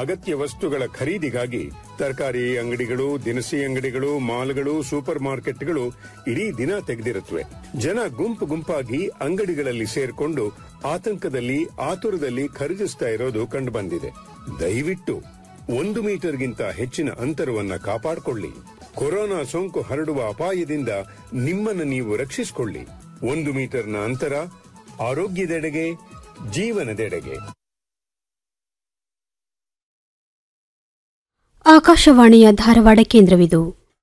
ಅಗತ್ಯ ವಸ್ತುಗಳ ಖರೀದಿಗಾಗಿ ತರಕಾರಿ ಅಂಗಡಿಗಳು ದಿನಸಿ ಅಂಗಡಿಗಳು ಮಾಲ್ಗಳು ಸೂಪರ್ ಮಾರ್ಕೆಟ್ಗಳು ಇಡೀ ದಿನ ತೆಗೆದಿರುತ್ತವೆ ಜನ ಗುಂಪು ಗುಂಪಾಗಿ ಅಂಗಡಿಗಳಲ್ಲಿ ಸೇರ್ಕೊಂಡು ಆತಂಕದಲ್ಲಿ ಆತುರದಲ್ಲಿ ಖರೀದಿಸ್ತಾ ಇರೋದು ಕಂಡುಬಂದಿದೆ ದಯವಿಟ್ಟು ಒಂದು ಮೀಟರ್ಗಿಂತ ಹೆಚ್ಚಿನ ಅಂತರವನ್ನ ಕಾಪಾಡಿಕೊಳ್ಳಿ ಕೊರೋನಾ ಸೋಂಕು ಹರಡುವ ಅಪಾಯದಿಂದ ನಿಮ್ಮನ್ನು ನೀವು ರಕ್ಷಿಸಿಕೊಳ್ಳಿ ಒಂದು ಮೀಟರ್ನ ಅಂತರ ಆರೋಗ್ಯದೆಡೆಗೆ ಜೀವನದೆಡೆಗೆ ಆಕಾಶವಾಣಿಯ ಧಾರವಾಡ ಕೇಂದ್ರವಿದು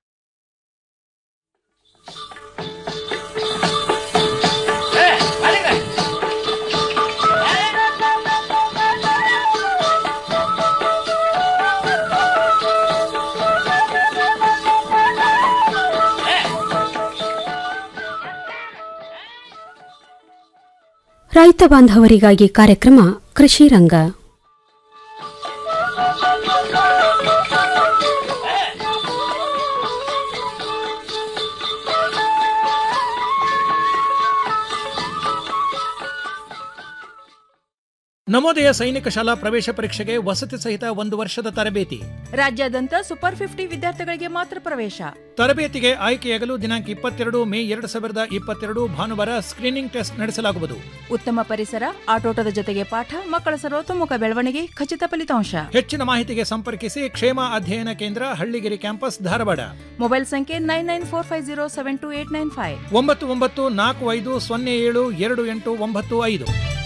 ರೈತ ಬಾಂಧವರಿಗಾಗಿ ಕಾರ್ಯಕ್ರಮ ಕೃಷಿ ರಂಗ ನವೋದಯ ಸೈನಿಕ ಶಾಲಾ ಪ್ರವೇಶ ಪರೀಕ್ಷೆಗೆ ವಸತಿ ಸಹಿತ ಒಂದು ವರ್ಷದ ತರಬೇತಿ ರಾಜ್ಯಾದ್ಯಂತ ಸೂಪರ್ ಫಿಫ್ಟಿ ವಿದ್ಯಾರ್ಥಿಗಳಿಗೆ ಮಾತ್ರ ಪ್ರವೇಶ ತರಬೇತಿಗೆ ಆಯ್ಕೆಯಾಗಲು ದಿನಾಂಕ ಇಪ್ಪತ್ತೆರಡು ಮೇ ಎರಡು ಸಾವಿರದ ಇಪ್ಪತ್ತೆರಡು ಭಾನುವಾರ ಸ್ಕ್ರೀನಿಂಗ್ ಟೆಸ್ಟ್ ನಡೆಸಲಾಗುವುದು ಉತ್ತಮ ಪರಿಸರ ಆಟೋಟದ ಜೊತೆಗೆ ಪಾಠ ಮಕ್ಕಳ ಸರ್ವತೋಮುಖ ಬೆಳವಣಿಗೆ ಖಚಿತ ಫಲಿತಾಂಶ ಹೆಚ್ಚಿನ ಮಾಹಿತಿಗೆ ಸಂಪರ್ಕಿಸಿ ಕ್ಷೇಮ ಅಧ್ಯಯನ ಕೇಂದ್ರ ಹಳ್ಳಿಗಿರಿ ಕ್ಯಾಂಪಸ್ ಧಾರವಾಡ ಮೊಬೈಲ್ ಸಂಖ್ಯೆ nine nine four five zero seven two eight nine five ಒಂಬತ್ತು ಒಂಬತ್ತು ನಾಲ್ಕು ಐದು ಸೊನ್ನೆ ಏಳು ಎರಡು ಎಂಟು ಒಂಬತ್ತು ಐದು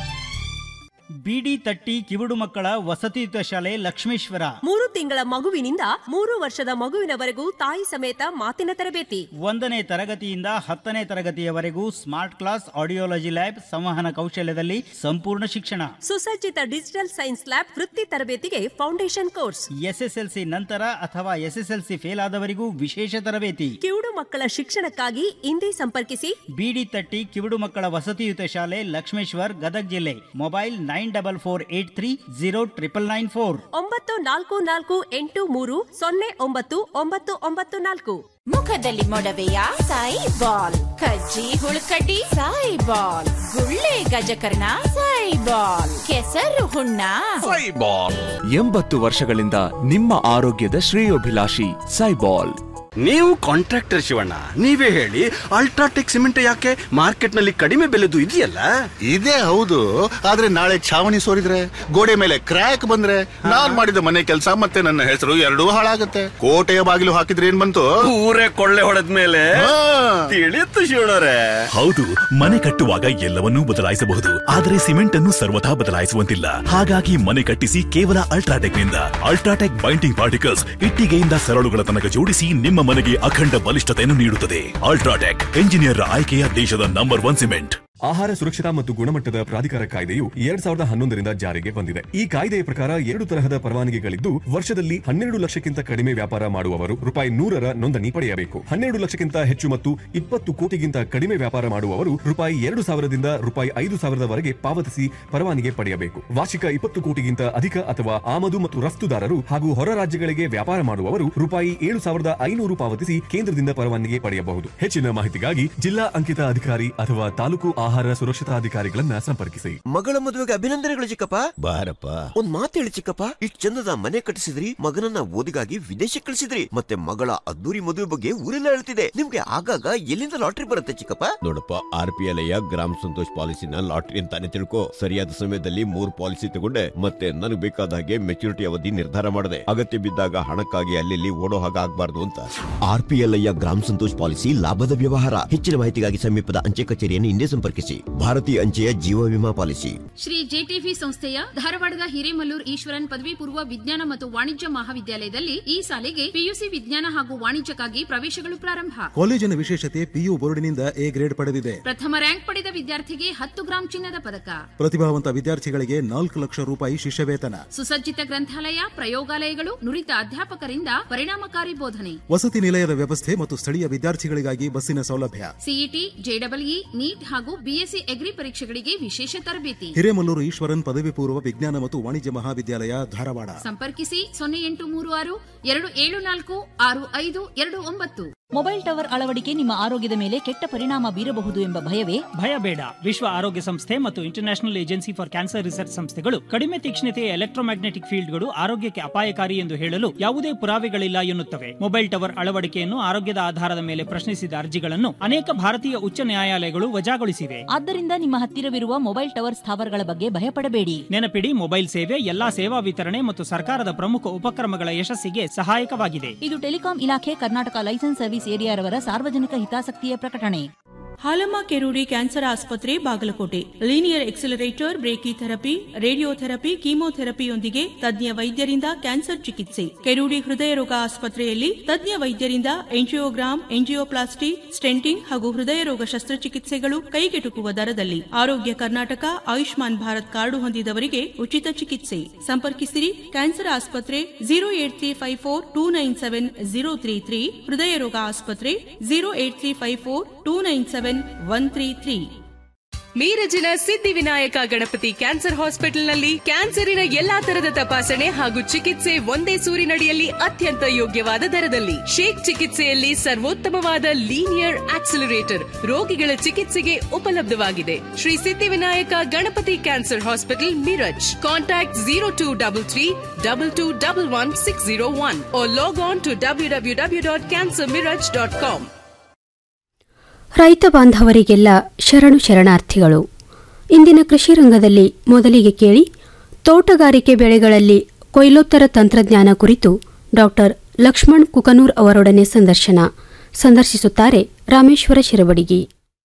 ಬಿಡಿ ತಟ್ಟಿ ಕಿವುಡು ಮಕ್ಕಳ ವಸತಿಯುತ ಶಾಲೆ ಲಕ್ಷ್ಮೇಶ್ವರ ಮೂರು ತಿಂಗಳ ಮಗುವಿನಿಂದ ಮೂರು ವರ್ಷದ ಮಗುವಿನವರೆಗೂ ತಾಯಿ ಸಮೇತ ಮಾತಿನ ತರಬೇತಿ ಒಂದನೇ ತರಗತಿಯಿಂದ ಹತ್ತನೇ ತರಗತಿಯವರೆಗೂ ಸ್ಮಾರ್ಟ್ ಕ್ಲಾಸ್ ಆಡಿಯೋಲಜಿ ಲ್ಯಾಬ್ ಸಂವಹನ ಕೌಶಲ್ಯದಲ್ಲಿ ಸಂಪೂರ್ಣ ಶಿಕ್ಷಣ ಸುಸಜ್ಜಿತ ಡಿಜಿಟಲ್ ಸೈನ್ಸ್ ಲ್ಯಾಬ್ ವೃತ್ತಿ ತರಬೇತಿಗೆ ಫೌಂಡೇಶನ್ ಕೋರ್ಸ್ ಎಸ್ಎಸ್ಎಲ್ಸಿ ನಂತರ ಅಥವಾ ಎಸ್ಎಸ್ಎಲ್ಸಿ ಫೇಲ್ ಆದವರಿಗೂ ವಿಶೇಷ ತರಬೇತಿ ಕಿವುಡು ಮಕ್ಕಳ ಶಿಕ್ಷಣಕ್ಕಾಗಿ ಇಂದೇ ಸಂಪರ್ಕಿಸಿ ಬಿಡಿ ತಟ್ಟಿ ಕಿವುಡು ಮಕ್ಕಳ ವಸತಿಯುತ ಶಾಲೆ ಲಕ್ಷ್ಮೇಶ್ವರ್ ಗದಗ್ ಜಿಲ್ಲೆ mobile nine double four eight three zero triple nine four ಒಂಬತ್ತು ನಾಲ್ಕು ನಾಲ್ಕು ಎಂಟು ಮೂರು ಸೊನ್ನೆ ಒಂಬತ್ತು ಒಂಬತ್ತು ಒಂಬತ್ತು ನಾಲ್ಕು ಮುಖದಲ್ಲಿ ಮೊಡವೆಯ ಸಾಯಿ ಬಾಲ್ ಕಜ್ಜಿ ಹುಳುಕಡ್ಡಿ ಸಾಯಿ ಬಾಲ್ ಗುಳ್ಳೆ ಗಜಕರ್ಣ ಸಾಯಿ ಬಾಲ್ ಕೆಸರು ಹುಣ್ಣ ಎಂಬತ್ತು ವರ್ಷಗಳಿಂದ ನಿಮ್ಮ ಆರೋಗ್ಯದ ಶ್ರೇಯೋಭಿಲಾಷಿ ಸೈಬಾಲ್ ನೀವು ಕಾಂಟ್ರಾಕ್ಟರ್ ಶಿವಣ್ಣ ನೀವೇ ಹೇಳಿ ಅಲ್ಟ್ರಾಟೆಕ್ ಸಿಮೆಂಟ್ ಯಾಕೆ ಮಾರ್ಕೆಟ್ ನಲ್ಲಿ ಕಡಿಮೆ ಬೆಲೆದು ಇದೆಯಲ್ಲ ಇದೇ ಹೌದು ಆದ್ರೆ ನಾಳೆ ಛಾವಣಿ ಸೋರಿದ್ರೆ ಗೋಡೆ ಮೇಲೆ ಕ್ರ್ಯಾಕ್ ಬಂದ್ರೆ ನಾನ್ ಮಾಡಿದ ಮನೆ ಕೆಲಸ ಮತ್ತೆ ನನ್ನ ಹೆಸರು ಎರಡೂ ಹಾಳಾಗತ್ತೆ ಕೋಟೆಯ ಬಾಗಿಲು ಹಾಕಿದ್ರೆ ಏನ್ ಬಂತು ಊರೇ ಕೊಳ್ಳೆ ಹೊಡೆದ ಮೇಲೆ ತಿಳಿಯುತ್ತು ಶಿವಣ್ಣರೇ ಹೌದು ಮನೆ ಕಟ್ಟುವಾಗ ಎಲ್ಲವನ್ನೂ ಬದಲಾಯಿಸಬಹುದು ಆದರೆ ಸಿಮೆಂಟ್ ಅನ್ನು ಸರ್ವಥಾ ಬದಲಾಯಿಸುವಂತಿಲ್ಲ ಹಾಗಾಗಿ ಮನೆ ಕಟ್ಟಿಸಿ ಕೇವಲ ಅಲ್ಟ್ರಾಟೆಕ್ ನಿಂದ ಅಲ್ಟ್ರಾಟೆಕ್ ಬೈಂಡಿಂಗ್ ಪಾರ್ಟಿಕಲ್ಸ್ ಇಟ್ಟಿಗೆಯಿಂದ ಸರಳುಗಳ ತನಕ ಜೋಡಿಸಿ ನಿಮ್ಮ ಮನೆಗೆ ಅಖಂಡ ಬಲಿಷ್ಠತೆಯನ್ನು ನೀಡುತ್ತದೆ ಅಲ್ಟ್ರಾಟೆಕ್ ಎಂಜಿನಿಯರ್ ಆಯ್ಕೆಯ ದೇಶದ ನಂಬರ್ ಒನ್ ಸಿಮೆಂಟ್ ಆಹಾರ ಸುರಕ್ಷತಾ ಮತ್ತು ಗುಣಮಟ್ಟದ ಪ್ರಾಧಿಕಾರ ಕಾಯ್ದೆಯು ಎರಡ್ ಸಾವಿರದ ಹನ್ನೊಂದರಿಂದ ಜಾರಿಗೆ ಬಂದಿದೆ ಈ ಕಾಯ್ದೆಯ ಪ್ರಕಾರ ಎರಡು ತರಹದ ಪರವಾನಗಿಗಳಿದ್ದು ವರ್ಷದಲ್ಲಿ ಹನ್ನೆರಡು ಲಕ್ಷಕ್ಕಿಂತ ಕಡಿಮೆ ವ್ಯಾಪಾರ ಮಾಡುವವರು ರೂಪಾಯಿ ನೂರರ ನೋಂದಣಿ ಪಡೆಯಬೇಕು ಹನ್ನೆರಡು ಲಕ್ಷಕ್ಕಿಂತ ಹೆಚ್ಚು ಮತ್ತು ಇಪ್ಪತ್ತು ಕೋಟಿಗಿಂತ ಕಡಿಮೆ ವ್ಯಾಪಾರ ಮಾಡುವವರು ರೂಪಾಯಿ ಎರಡು ಸಾವಿರದಿಂದ ರೂಪಾಯಿ ಐದು ಸಾವಿರದವರೆಗೆ ಪಾವತಿಸಿ ಪರವಾನಗಿ ಪಡೆಯಬೇಕು ವಾರ್ಷಿಕ ಇಪ್ಪತ್ತು ಕೋಟಿಗಿಂತ ಅಧಿಕ ಅಥವಾ ಆಮದು ಮತ್ತು ರಫ್ತುದಾರರು ಹಾಗೂ ಹೊರ ರಾಜ್ಯಗಳಿಗೆ ವ್ಯಾಪಾರ ಮಾಡುವವರು ರೂಪಾಯಿ ಏಳು ಸಾವಿರದ ಐನೂರು ಪಾವತಿಸಿ ಕೇಂದ್ರದಿಂದ ಪರವಾನಗಿ ಪಡೆಯಬಹುದು ಹೆಚ್ಚಿನ ಮಾಹಿತಿಗಾಗಿ ಜಿಲ್ಲಾ ಅಂಕಿತ ಅಧಿಕಾರಿ ಅಥವಾ ತಾಲೂಕು ಆಹಾರ ಸುರಕ್ಷತಾ ಅಧಿಕಾರಿಗಳನ್ನ ಸಂಪರ್ಕಿಸಿ ಮಗಳ ಮದುವೆಗೆ ಅಭಿನಂದನೆಗಳು ಚಿಕ್ಕಪ್ಪ ಬಾರಪ್ಪ ಒಂದ್ ಮಾತು ಹೇಳಿ ಚಿಕ್ಕಪ್ಪ ಇಷ್ಟ್ ಚಂದದ ಮನೆ ಕಟ್ಟಿಸಿದ್ರಿ ಮಗನನ್ನ ಓದಿಗಾಗಿ ವಿದೇಶಕ್ಕೆ ಕಳಿಸಿದ್ರಿ ಮತ್ತೆ ಮಗಳ ಅದ್ದೂರಿ ಮದುವೆ ಬಗ್ಗೆ ಊರೆಲ್ಲ ಹೇಳ್ತಿದೆ ನಿಮ್ಗೆ ಆಗಾಗ ಎಲ್ಲಿಂದ ಲಾಟ್ರಿ ಬರುತ್ತೆ ಚಿಕ್ಕಪ್ಪ ನೋಡಪ್ಪ ಆರ್ ಪಿ ಎಲ್ ಗ್ರಾಮ ಸಂತೋಷ್ ಪಾಲಿಸಿನ ಲಾಟ್ರಿ ಅಂತಾನೆ ತಿಳ್ಕೊ ಸರಿಯಾದ ಸಮಯದಲ್ಲಿ ಮೂರ್ ಪಾಲಿಸಿ ತಗೊಂಡೆ ಮತ್ತೆ ನನಗೆ ಬೇಕಾದ ಹಾಗೆ ಮೆಚುರಿಟಿ ಅವಧಿ ನಿರ್ಧಾರ ಮಾಡಿದೆ ಅಗತ್ಯ ಬಿದ್ದಾಗ ಹಣಕ್ಕಾಗಿ ಅಲ್ಲಿ ಓಡೋ ಹಾಗೆ ಆಗ್ಬಾರ್ದು ಅಂತ ಆರ್ ಪಿ ಎಲ್ ಗ್ರಾಮ ಸಂತೋಷ್ ಪಾಲಿಸಿ ಲಾಭದ ವ್ಯವಹಾರ ಹೆಚ್ಚಿನ ಮಾಹಿತಿಗಾಗಿ ಸಮೀಪದ ಅಂಚೆ ಕಚೇರಿಯನ್ನು ಹಿಂದೆ ಸಂಪರ್ಕಿಸಿ ಭಾರತೀಯ ಅಂಚೆಯ ಜೀವ ವಿಮಾ ಪಾಲಿಸಿ ಶ್ರೀ ಜೆಟಿಫಿ ಸಂಸ್ಥೆಯ ಧಾರವಾಡದ ಹಿರೇಮಲ್ಲೂರ್ ಈಶ್ವರನ್ ಪದವಿ ಪೂರ್ವ ವಿಜ್ಞಾನ ಮತ್ತು ವಾಣಿಜ್ಯ ಮಹಾವಿದ್ಯಾಲಯದಲ್ಲಿ ಈ ಸಾಲಿಗೆ ಪಿಯುಸಿ ವಿಜ್ಞಾನ ಹಾಗೂ ವಾಣಿಜ್ಯಕ್ಕಾಗಿ ಪ್ರವೇಶಗಳು ಪ್ರಾರಂಭ ಕಾಲೇಜಿನ ವಿಶೇಷತೆ ಪಿಯು ಬೋರ್ಡಿನಿಂದ ಎ ಗ್ರೇಡ್ ಪಡೆದಿದೆ ಪ್ರಥಮ ರ್ಯಾಂಕ್ ಪಡೆದ ವಿದ್ಯಾರ್ಥಿಗೆ ಹತ್ತು ಗ್ರಾಂ ಚಿನ್ನದ ಪದಕ ಪ್ರತಿಭಾವಂತ ವಿದ್ಯಾರ್ಥಿಗಳಿಗೆ ನಾಲ್ಕು ಲಕ್ಷ ರೂಪಾಯಿ ಶಿಷ್ಯ ವೇತನ ಸುಸಜ್ಜಿತ ಗ್ರಂಥಾಲಯ ಪ್ರಯೋಗಾಲಯಗಳು ನುರಿತ ಅಧ್ಯಾಪಕರಿಂದ ಪರಿಣಾಮಕಾರಿ ಬೋಧನೆ ವಸತಿ ನಿಲಯದ ವ್ಯವಸ್ಥೆ ಮತ್ತು ಸ್ಥಳೀಯ ವಿದ್ಯಾರ್ಥಿಗಳಿಗಾಗಿ ಬಸ್ಸಿನ ಸೌಲಭ್ಯ ಸಿಇಟಿ ಜೆಡಬ್ಲ್ಇ ನೀಟ್ ಹಾಗೂ ಬಿಎಸ್ಸಿ ಎಗ್ರಿ ಪರೀಕ್ಷೆಗಳಿಗೆ ವಿಶೇಷ ತರಬೇತಿ ಹಿರೇಮಲ್ಲೂರು ಈಶ್ವರನ್ ಪದವಿ ಪೂರ್ವ ವಿಜ್ಞಾನ ಮತ್ತು ವಾಣಿಜ್ಯ ಮಹಾವಿದ್ಯಾಲಯ ಧಾರವಾಡ ಸಂಪರ್ಕಿಸಿ ಸೊನ್ನೆ ಎಂಟು ಮೂರು ಆರು ಎರಡು ಏಳು ನಾಲ್ಕು ಆರು ಐದು ಎರಡು ಒಂಬತ್ತು ಮೊಬೈಲ್ ಟವರ್ ಅಳವಡಿಕೆ ನಿಮ್ಮ ಆರೋಗ್ಯದ ಮೇಲೆ ಕೆಟ್ಟ ಪರಿಣಾಮ ಬೀರಬಹುದು ಎಂಬ ಭಯವೇ ಭಯ ಬೇಡ ವಿಶ್ವ ಆರೋಗ್ಯ ಸಂಸ್ಥೆ ಮತ್ತು international agency for cancer research ಸಂಸ್ಥೆಗಳು ಕಡಿಮೆ ತೀಕ್ಷ್ಣತೆಯ ಎಲೆಕ್ಟ್ರೋಮ್ಯಾಗ್ನೆಟಿಕ್ ಫೀಲ್ಡ್ಗಳು ಆರೋಗ್ಯಕ್ಕೆ ಅಪಾಯಕಾರಿ ಎಂದು ಹೇಳಲು ಯಾವುದೇ ಪುರಾವೆಗಳಿಲ್ಲ ಎನ್ನುತ್ತವೆ ಮೊಬೈಲ್ ಟವರ್ ಅಳವಡಿಕೆಯನ್ನು ಆರೋಗ್ಯದ ಆಧಾರದ ಮೇಲೆ ಪ್ರಶ್ನಿಸಿದ ಅರ್ಜಿಗಳನ್ನು ಅನೇಕ ಭಾರತೀಯ ಉಚ್ಚ ನ್ಯಾಯಾಲಯಗಳು ವಜಾಗೊಳಿಸಿವೆ ಆದ್ದರಿಂದ ನಿಮ್ಮ ಹತ್ತಿರವಿರುವ ಮೊಬೈಲ್ ಟವರ್ ಸ್ಥಾವರಗಳ ಬಗ್ಗೆ ಭಯಪಡಬೇಡಿ ನೆನಪಿಡಿ ಮೊಬೈಲ್ ಸೇವೆ ಎಲ್ಲಾ ಸೇವಾ ವಿತರಣೆ ಮತ್ತು ಸರ್ಕಾರದ ಪ್ರಮುಖ ಉಪಕ್ರಮಗಳ ಯಶಸ್ಸಿಗೆ ಸಹಾಯಕವಾಗಿದೆ ಇದು ಟೆಲಿಕಾಂ ಇಲಾಖೆ ಕರ್ನಾಟಕ ಲೈಸೆನ್ಸ್ ಸರ್ವಿಸ್ ಏರಿಯಾರವರ ಸಾರ್ವಜನಿಕ ಹಿತಾಸಕ್ತಿಯ ಪ್ರಕಟಣೆ ಹಾಲಮ್ಮ ಕೆರೂಡಿ ಕ್ಯಾನ್ಸರ್ ಆಸ್ಪತ್ರೆ Bagalkot linear accelerator brachytherapy radiotherapy ಕೀಮೋಥೆರಪಿಯೊಂದಿಗೆ ತಜ್ಞ ವೈದ್ಯರಿಂದ ಕ್ಯಾನ್ಸರ್ ಚಿಕಿತ್ಸೆ ಕೆರೂಡಿ ಹೃದಯ ರೋಗ ಆಸ್ಪತ್ರೆಯಲ್ಲಿ ತಜ್ಞ ವೈದ್ಯರಿಂದ ಎಂಜಿಯೋಗ್ರಾಮ್ ಎಂಜಿಯೋಪ್ಲಾಸ್ಟಿ ಸ್ಟೆಂಟಿಂಗ್ ಹಾಗೂ ಹೃದಯ ರೋಗ ಶಸ್ತ್ರಚಿಕಿತ್ಸೆಗಳು ಕೈಗೆಟುಕುವ ದರದಲ್ಲಿ ಆರೋಗ್ಯ ಕರ್ನಾಟಕ ಆಯುಷ್ಮಾನ್ ಭಾರತ್ ಕಾರ್ಡು ಹೊಂದಿದವರಿಗೆ ಉಚಿತ ಚಿಕಿತ್ಸೆ ಸಂಪರ್ಕಿಸಿರಿ ಕ್ಯಾನ್ಸರ್ ಆಸ್ಪತ್ರೆ zero eight three five four two nine seven zero three three ಹೃದಯ ರೋಗ ಆಸ್ಪತ್ರೆ zero eight three five four two nine seven one three three ಮೀರಜಿನ ಸಿದ್ಧಿವಿನಾಯಕ ಗಣಪತಿ ಕ್ಯಾನ್ಸರ್ ಹಾಸ್ಪಿಟಲ್ನಲ್ಲಿ ಕ್ಯಾನ್ಸರಿನ ಎಲ್ಲಾ ತರದ ತಪಾಸಣೆ ಹಾಗೂ ಚಿಕಿತ್ಸೆ ಒಂದೇ ಸೂರಿನಡಿಯಲ್ಲಿ ಅತ್ಯಂತ ಯೋಗ್ಯವಾದ ದರದಲ್ಲಿ ಶೇಕ್ ಚಿಕಿತ್ಸೆಯಲ್ಲಿ ಸರ್ವೋತ್ತಮವಾದ ಲೀನಿಯರ್ ಆಕ್ಸಿಲರೇಟರ್ ರೋಗಿಗಳ ಚಿಕಿತ್ಸೆಗೆ ಉಪಲಬ್ಧವಾಗಿದೆ Shri Siddhivinayak Ganapati cancer hospital Miraj contact zero two double three double two double one six zero one log on to W W W dot cancer Miraj dot com ರೈತ ಬಾಂಧವರಿಗೆಲ್ಲ ಶರಣು ಶರಣಾರ್ಥಿಗಳು ಇಂದಿನ ಕೃಷಿ ರಂಗದಲ್ಲಿ ಮೊದಲಿಗೆ ಕೇಳಿ ತೋಟಗಾರಿಕೆ ಬೆಳೆಗಳಲ್ಲಿ ಕೊಯ್ಲೋತ್ತರ ತಂತ್ರಜ್ಞಾನ ಕುರಿತು ಡಾಕ್ಟರ್ ಲಕ್ಷ್ಮಣ್ ಕುಕನೂರ್ ಅವರೊಡನೆ ಸಂದರ್ಶನ ಸಂದರ್ಶಿಸುತ್ತಾರೆ ರಾಮೇಶ್ವರ ಶಿರಬಡಿಗಿ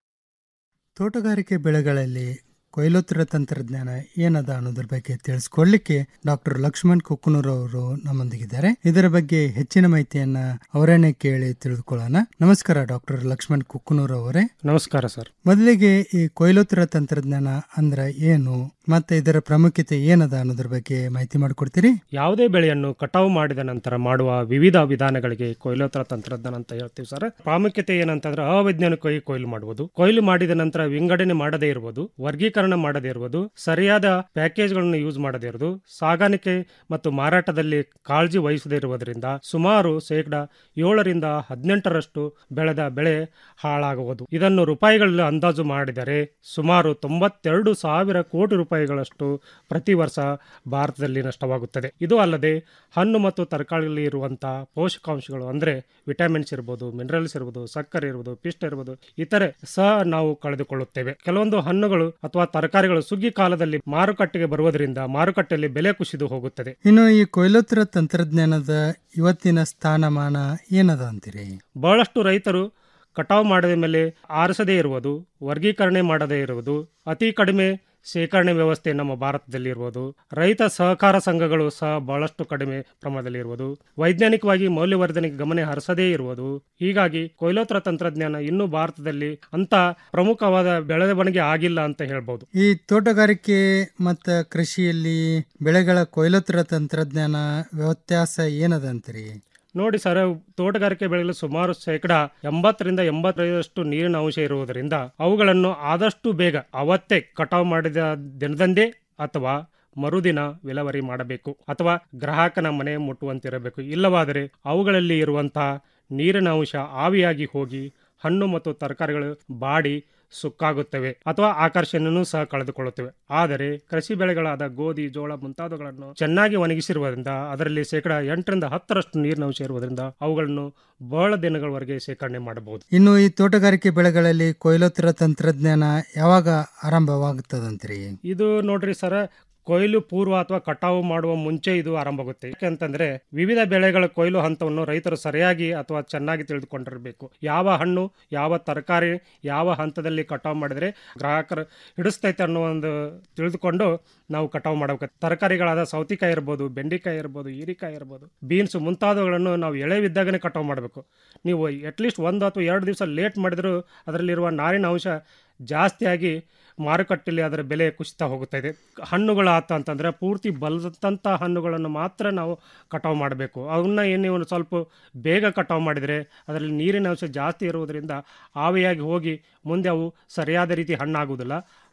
ತೋಟಗಾರಿಕೆ ಬೆಳೆಗಳಲ್ಲಿ ಕೊಯ್ಲೋತ್ತರ ತಂತ್ರಜ್ಞಾನ ಏನದ ಅನ್ನೋದ್ರ ಬಗ್ಗೆ ತಿಳಿಸ್ಕೊಡ್ಲಿಕ್ಕೆ ಡಾಕ್ಟರ್ ಲಕ್ಷ್ಮಣ್ ಕುಕ್ಕನೂರ್ ಅವರು ನಮ್ಮೊಂದಿಗಿದ್ದಾರೆ ಇದರ ಬಗ್ಗೆ ಹೆಚ್ಚಿನ ಮಾಹಿತಿಯನ್ನ ಅವರನ್ನೇ ಕೇಳಿ ತಿಳಿದುಕೊಳ್ಳೋಣ ನಮಸ್ಕಾರ ಡಾಕ್ಟರ್ ಲಕ್ಷ್ಮಣ್ ಕುಕ್ಕನೂರ್ ಅವರೇ ನಮಸ್ಕಾರ ಸರ್ ಮೊದಲಿಗೆ ಈ ಕೊಯ್ಲೋತ್ತರ ತಂತ್ರಜ್ಞಾನ ಅಂದ್ರ ಏನು ಮತ್ತೆ ಇದರ ಪ್ರಾಮುಖ್ಯತೆ ಏನದ ಅನ್ನೋದ್ರ ಬಗ್ಗೆ ಮಾಹಿತಿ ಮಾಡಿಕೊಡ್ತೀರಿ ಯಾವುದೇ ಬೆಳೆಯನ್ನು ಕಟಾವು ಮಾಡಿದ ನಂತರ ಮಾಡುವ ವಿವಿಧ ವಿಧಾನಗಳಿಗೆ ಕೊಯ್ಲೋತ್ತರ ತಂತ್ರಜ್ಞಾನ ಅಂತ ಹೇಳ್ತೀವಿ ಸರ್ ಪ್ರಾಮುಖ್ಯತೆ ಏನಂತಂದ್ರೆ ಅವೈಜ್ಞಾನಿಕವಾಗಿ ಕೊಯ್ಲು ಮಾಡುವುದು ಕೊಯ್ಲು ಮಾಡಿದ ನಂತರ ವಿಂಗಡಣೆ ಮಾಡದೇ ಇರುವುದು ವರ್ಗೀಕರಣ ಮಾಡದೇ ಇರುವುದು ಸರಿಯಾದ ಪ್ಯಾಕೇಜ್ಗಳನ್ನು ಯೂಸ್ ಮಾಡದೇ ಇರುವುದು ಸಾಗಾಣಿಕೆ ಮತ್ತು ಮಾರಾಟದಲ್ಲಿ ಕಾಳಜಿ ವಹಿಸದೇ ಇರುವುದರಿಂದ ಸುಮಾರು ಶೇಕಡ ಏಳರಿಂದ ಹದಿನೆಂಟರಷ್ಟು ಬೆಳೆದ ಬೆಳೆ ಹಾಳಾಗುವುದು ಇದನ್ನು ರೂಪಾಯಿಗಳಲ್ಲಿ ಅಂದಾಜು ಮಾಡಿದರೆ ಸುಮಾರು ತೊಂಬತ್ತೆರಡು ಸಾವಿರ ಕೋಟಿ ರೂಪಾಯಿಗಳಷ್ಟು ಪ್ರತಿ ವರ್ಷ ಭಾರತದಲ್ಲಿ ನಷ್ಟವಾಗುತ್ತದೆ ಇದು ಅಲ್ಲದೆ ಹಣ್ಣು ಮತ್ತು ತರಕಾರಿಗಳಲ್ಲಿ ಇರುವಂತಹ ಪೋಷಕಾಂಶಗಳು ಅಂದ್ರೆ ವಿಟಮಿನ್ಸ್ ಇರ್ಬೋದು ಮಿನರಲ್ಸ್ ಇರ್ಬೋದು ಸಕ್ಕರೆ ಇರ್ಬೋದು ಪಿಷ್ಟ ಇರ್ಬೋದು ಇತರೆ ಸಹ ನಾವು ಕಳೆದುಕೊಳ್ಳುತ್ತೇವೆ ಕೆಲವೊಂದು ಹಣ್ಣುಗಳು ಅಥವಾ ತರಕಾರಿಗಳು ಸುಗ್ಗಿ ಕಾಲದಲ್ಲಿ ಮಾರುಕಟ್ಟೆಗೆ ಬರುವುದರಿಂದ ಮಾರುಕಟ್ಟೆಯಲ್ಲಿ ಬೆಲೆ ಕುಸಿದು ಹೋಗುತ್ತದೆ ಇನ್ನು ಈ ಕೊಯ್ಲೋತ್ತರ ತಂತ್ರಜ್ಞಾನದ ಇವತ್ತಿನ ಸ್ಥಾನಮಾನ ಏನದ ಅಂತೀರಿ ಬಹಳಷ್ಟು ರೈತರು ಕಟಾವು ಮಾಡಿದ ಮೇಲೆ ಆರಿಸದೇ ಇರುವುದು ವರ್ಗೀಕರಣೆ ಮಾಡದೇ ಇರುವುದು ಅತಿ ಕಡಿಮೆ ಶೇಖರಣೆ ವ್ಯವಸ್ಥೆ ನಮ್ಮ ಭಾರತದಲ್ಲಿ ಇರುವುದು ರೈತ ಸಹಕಾರ ಸಂಘಗಳು ಸಹ ಬಹಳಷ್ಟು ಕಡಿಮೆ ಪ್ರಮಾಣದಲ್ಲಿ ಇರುವುದು ವೈಜ್ಞಾನಿಕವಾಗಿ ಮೌಲ್ಯವರ್ಧನೆಗೆ ಗಮನ ಹರಿಸದೇ ಇರುವುದು ಹೀಗಾಗಿ ಕೊಯ್ಲೋತ್ತರ ತಂತ್ರಜ್ಞಾನ ಇನ್ನೂ ಭಾರತದಲ್ಲಿ ಅಂತ ಪ್ರಮುಖವಾದ ಬೆಳವಣಿಗೆ ಆಗಿಲ್ಲ ಅಂತ ಹೇಳ್ಬೋದು ಈ ತೋಟಗಾರಿಕೆ ಮತ್ತು ಕೃಷಿಯಲ್ಲಿ ಬೆಳೆಗಳ ಕೊಯ್ಲೋತ್ತರ ತಂತ್ರಜ್ಞಾನ ವ್ಯತ್ಯಾಸ ಏನದ ಅಂತೀರಿ ನೋಡಿ ಸರ್ ತೋಟಗಾರಿಕೆ ಬೆಳೆಗಳು ಸುಮಾರು ಶೇಕಡ ಎಂಬತ್ತರಿಂದ ಎಂಬತ್ತೈದರಷ್ಟು ನೀರಿನ ಅಂಶ ಇರುವುದರಿಂದ ಅವುಗಳನ್ನು ಆದಷ್ಟು ಬೇಗ ಅವತ್ತೇ ಕಟಾವು ಮಾಡಿದ ದಿನದಂದೇ ಅಥವಾ ಮರುದಿನ ವಿಲೇವಾರಿ ಮಾಡಬೇಕು ಅಥವಾ ಗ್ರಾಹಕನ ಮನೆ ಮುಟ್ಟುವಂತಿರಬೇಕು ಇಲ್ಲವಾದರೆ ಅವುಗಳಲ್ಲಿ ಇರುವಂತಹ ನೀರಿನ ಅಂಶ ಆವಿಯಾಗಿ ಹೋಗಿ ಹಣ್ಣು ಮತ್ತು ತರಕಾರಿಗಳು ಬಾಡಿ ಸುಕ್ಕಾಗುತ್ತವೆ ಅಥವಾ ಆಕರ್ಷಣೆಯನ್ನು ಸಹ ಕಳೆದುಕೊಳ್ಳುತ್ತವೆ ಆದರೆ ಕೃಷಿ ಬೆಳೆಗಳಾದ ಗೋಧಿ ಜೋಳ ಮುಂತಾದವುಗಳನ್ನು ಚೆನ್ನಾಗಿ ಒಣಗಿಸಿರುವುದರಿಂದ ಅದರಲ್ಲಿ ಶೇಕಡ ಎಂಟರಿಂದ ಹತ್ತರಷ್ಟು ನೀರಿನ ಅಂಶ ಇರುವುದರಿಂದ ಅವುಗಳನ್ನು ಬಹಳ ದಿನಗಳವರೆಗೆ ಶೇಖರಣೆ ಮಾಡಬಹುದು ಇನ್ನು ಈ ತೋಟಗಾರಿಕೆ ಬೆಳೆಗಳಲ್ಲಿ ಕೊಯ್ಲೋತ್ತರ ತಂತ್ರಜ್ಞಾನ ಯಾವಾಗ ಆರಂಭವಾಗುತ್ತದಂತ್ರಿ ಇದು ನೋಡ್ರಿ ಸರ ಕೊಯ್ಲು ಪೂರ್ವ ಅಥವಾ ಕಟಾವು ಮಾಡುವ ಮುಂಚೆ ಇದು ಆರಂಭವಾಗುತ್ತೆ ಯಾಕೆಂತಂದ್ರೆ ವಿವಿಧ ಬೆಳೆಗಳ ಕೊಯ್ಲು ಹಂತವನ್ನು ರೈತರು ಸರಿಯಾಗಿ ಅಥವಾ ಚೆನ್ನಾಗಿ ತಿಳಿದುಕೊಂಡಿರಬೇಕು ಯಾವ ಹಣ್ಣು ಯಾವ ತರಕಾರಿ ಯಾವ ಹಂತದಲ್ಲಿ ಕಟಾವು ಮಾಡಿದ್ರೆ ಗ್ರಾಹಕರು ಹಿಡಿಸ್ತೈತೆ ಅನ್ನೋ ಒಂದು ತಿಳಿದುಕೊಂಡು ನಾವು ಕಟಾವು ಮಾಡಬೇಕು ತರಕಾರಿಗಳಾದ ಸೌತಿಕಾಯಿ ಇರ್ಬೋದು ಬೆಂಡೆಕಾಯಿ ಇರ್ಬೋದು ಹೀರಿಕಾಯಿ ಇರ್ಬೋದು ಬೀನ್ಸ್ ಮುಂತಾದವುಗಳನ್ನು ನಾವು ಎಳೆವಿದ್ದಾಗನೇ ಕಟಾವು ಮಾಡಬೇಕು ನೀವು ಅಟ್ಲೀಸ್ಟ್ ಒಂದು ಅಥವಾ ಎರಡು ದಿವಸ ಲೇಟ್ ಮಾಡಿದರೂ ಅದರಲ್ಲಿರುವ ನಾರಿನ ಅಂಶ ಜಾಸ್ತಿಯಾಗಿ ಮಾರುಕಟ್ಟೆಯಲ್ಲಿ ಅದರ ಬೆಲೆ ಕುಸಿತಾ ಹೋಗ್ತಾ ಇದೆ ಹಣ್ಣುಗಳಾತ ಅಂತಂದರೆ ಪೂರ್ತಿ ಬಲದಂಥ ಹಣ್ಣುಗಳನ್ನು ಮಾತ್ರ ನಾವು ಕಟಾವು ಮಾಡಬೇಕು ಅವನ್ನ ಏನು ನೀವು ಸ್ವಲ್ಪ ಬೇಗ ಕಟಾವು ಮಾಡಿದರೆ ಅದರಲ್ಲಿ ನೀರಿನ ಅಂಶ ಜಾಸ್ತಿ ಇರುವುದರಿಂದ ಆವಿಯಾಗಿ ಹೋಗಿ ಮುಂದೆ ಅವು ಸರಿಯಾದ ರೀತಿ ಹಣ್ಣಾಗುವುದಿಲ್ಲ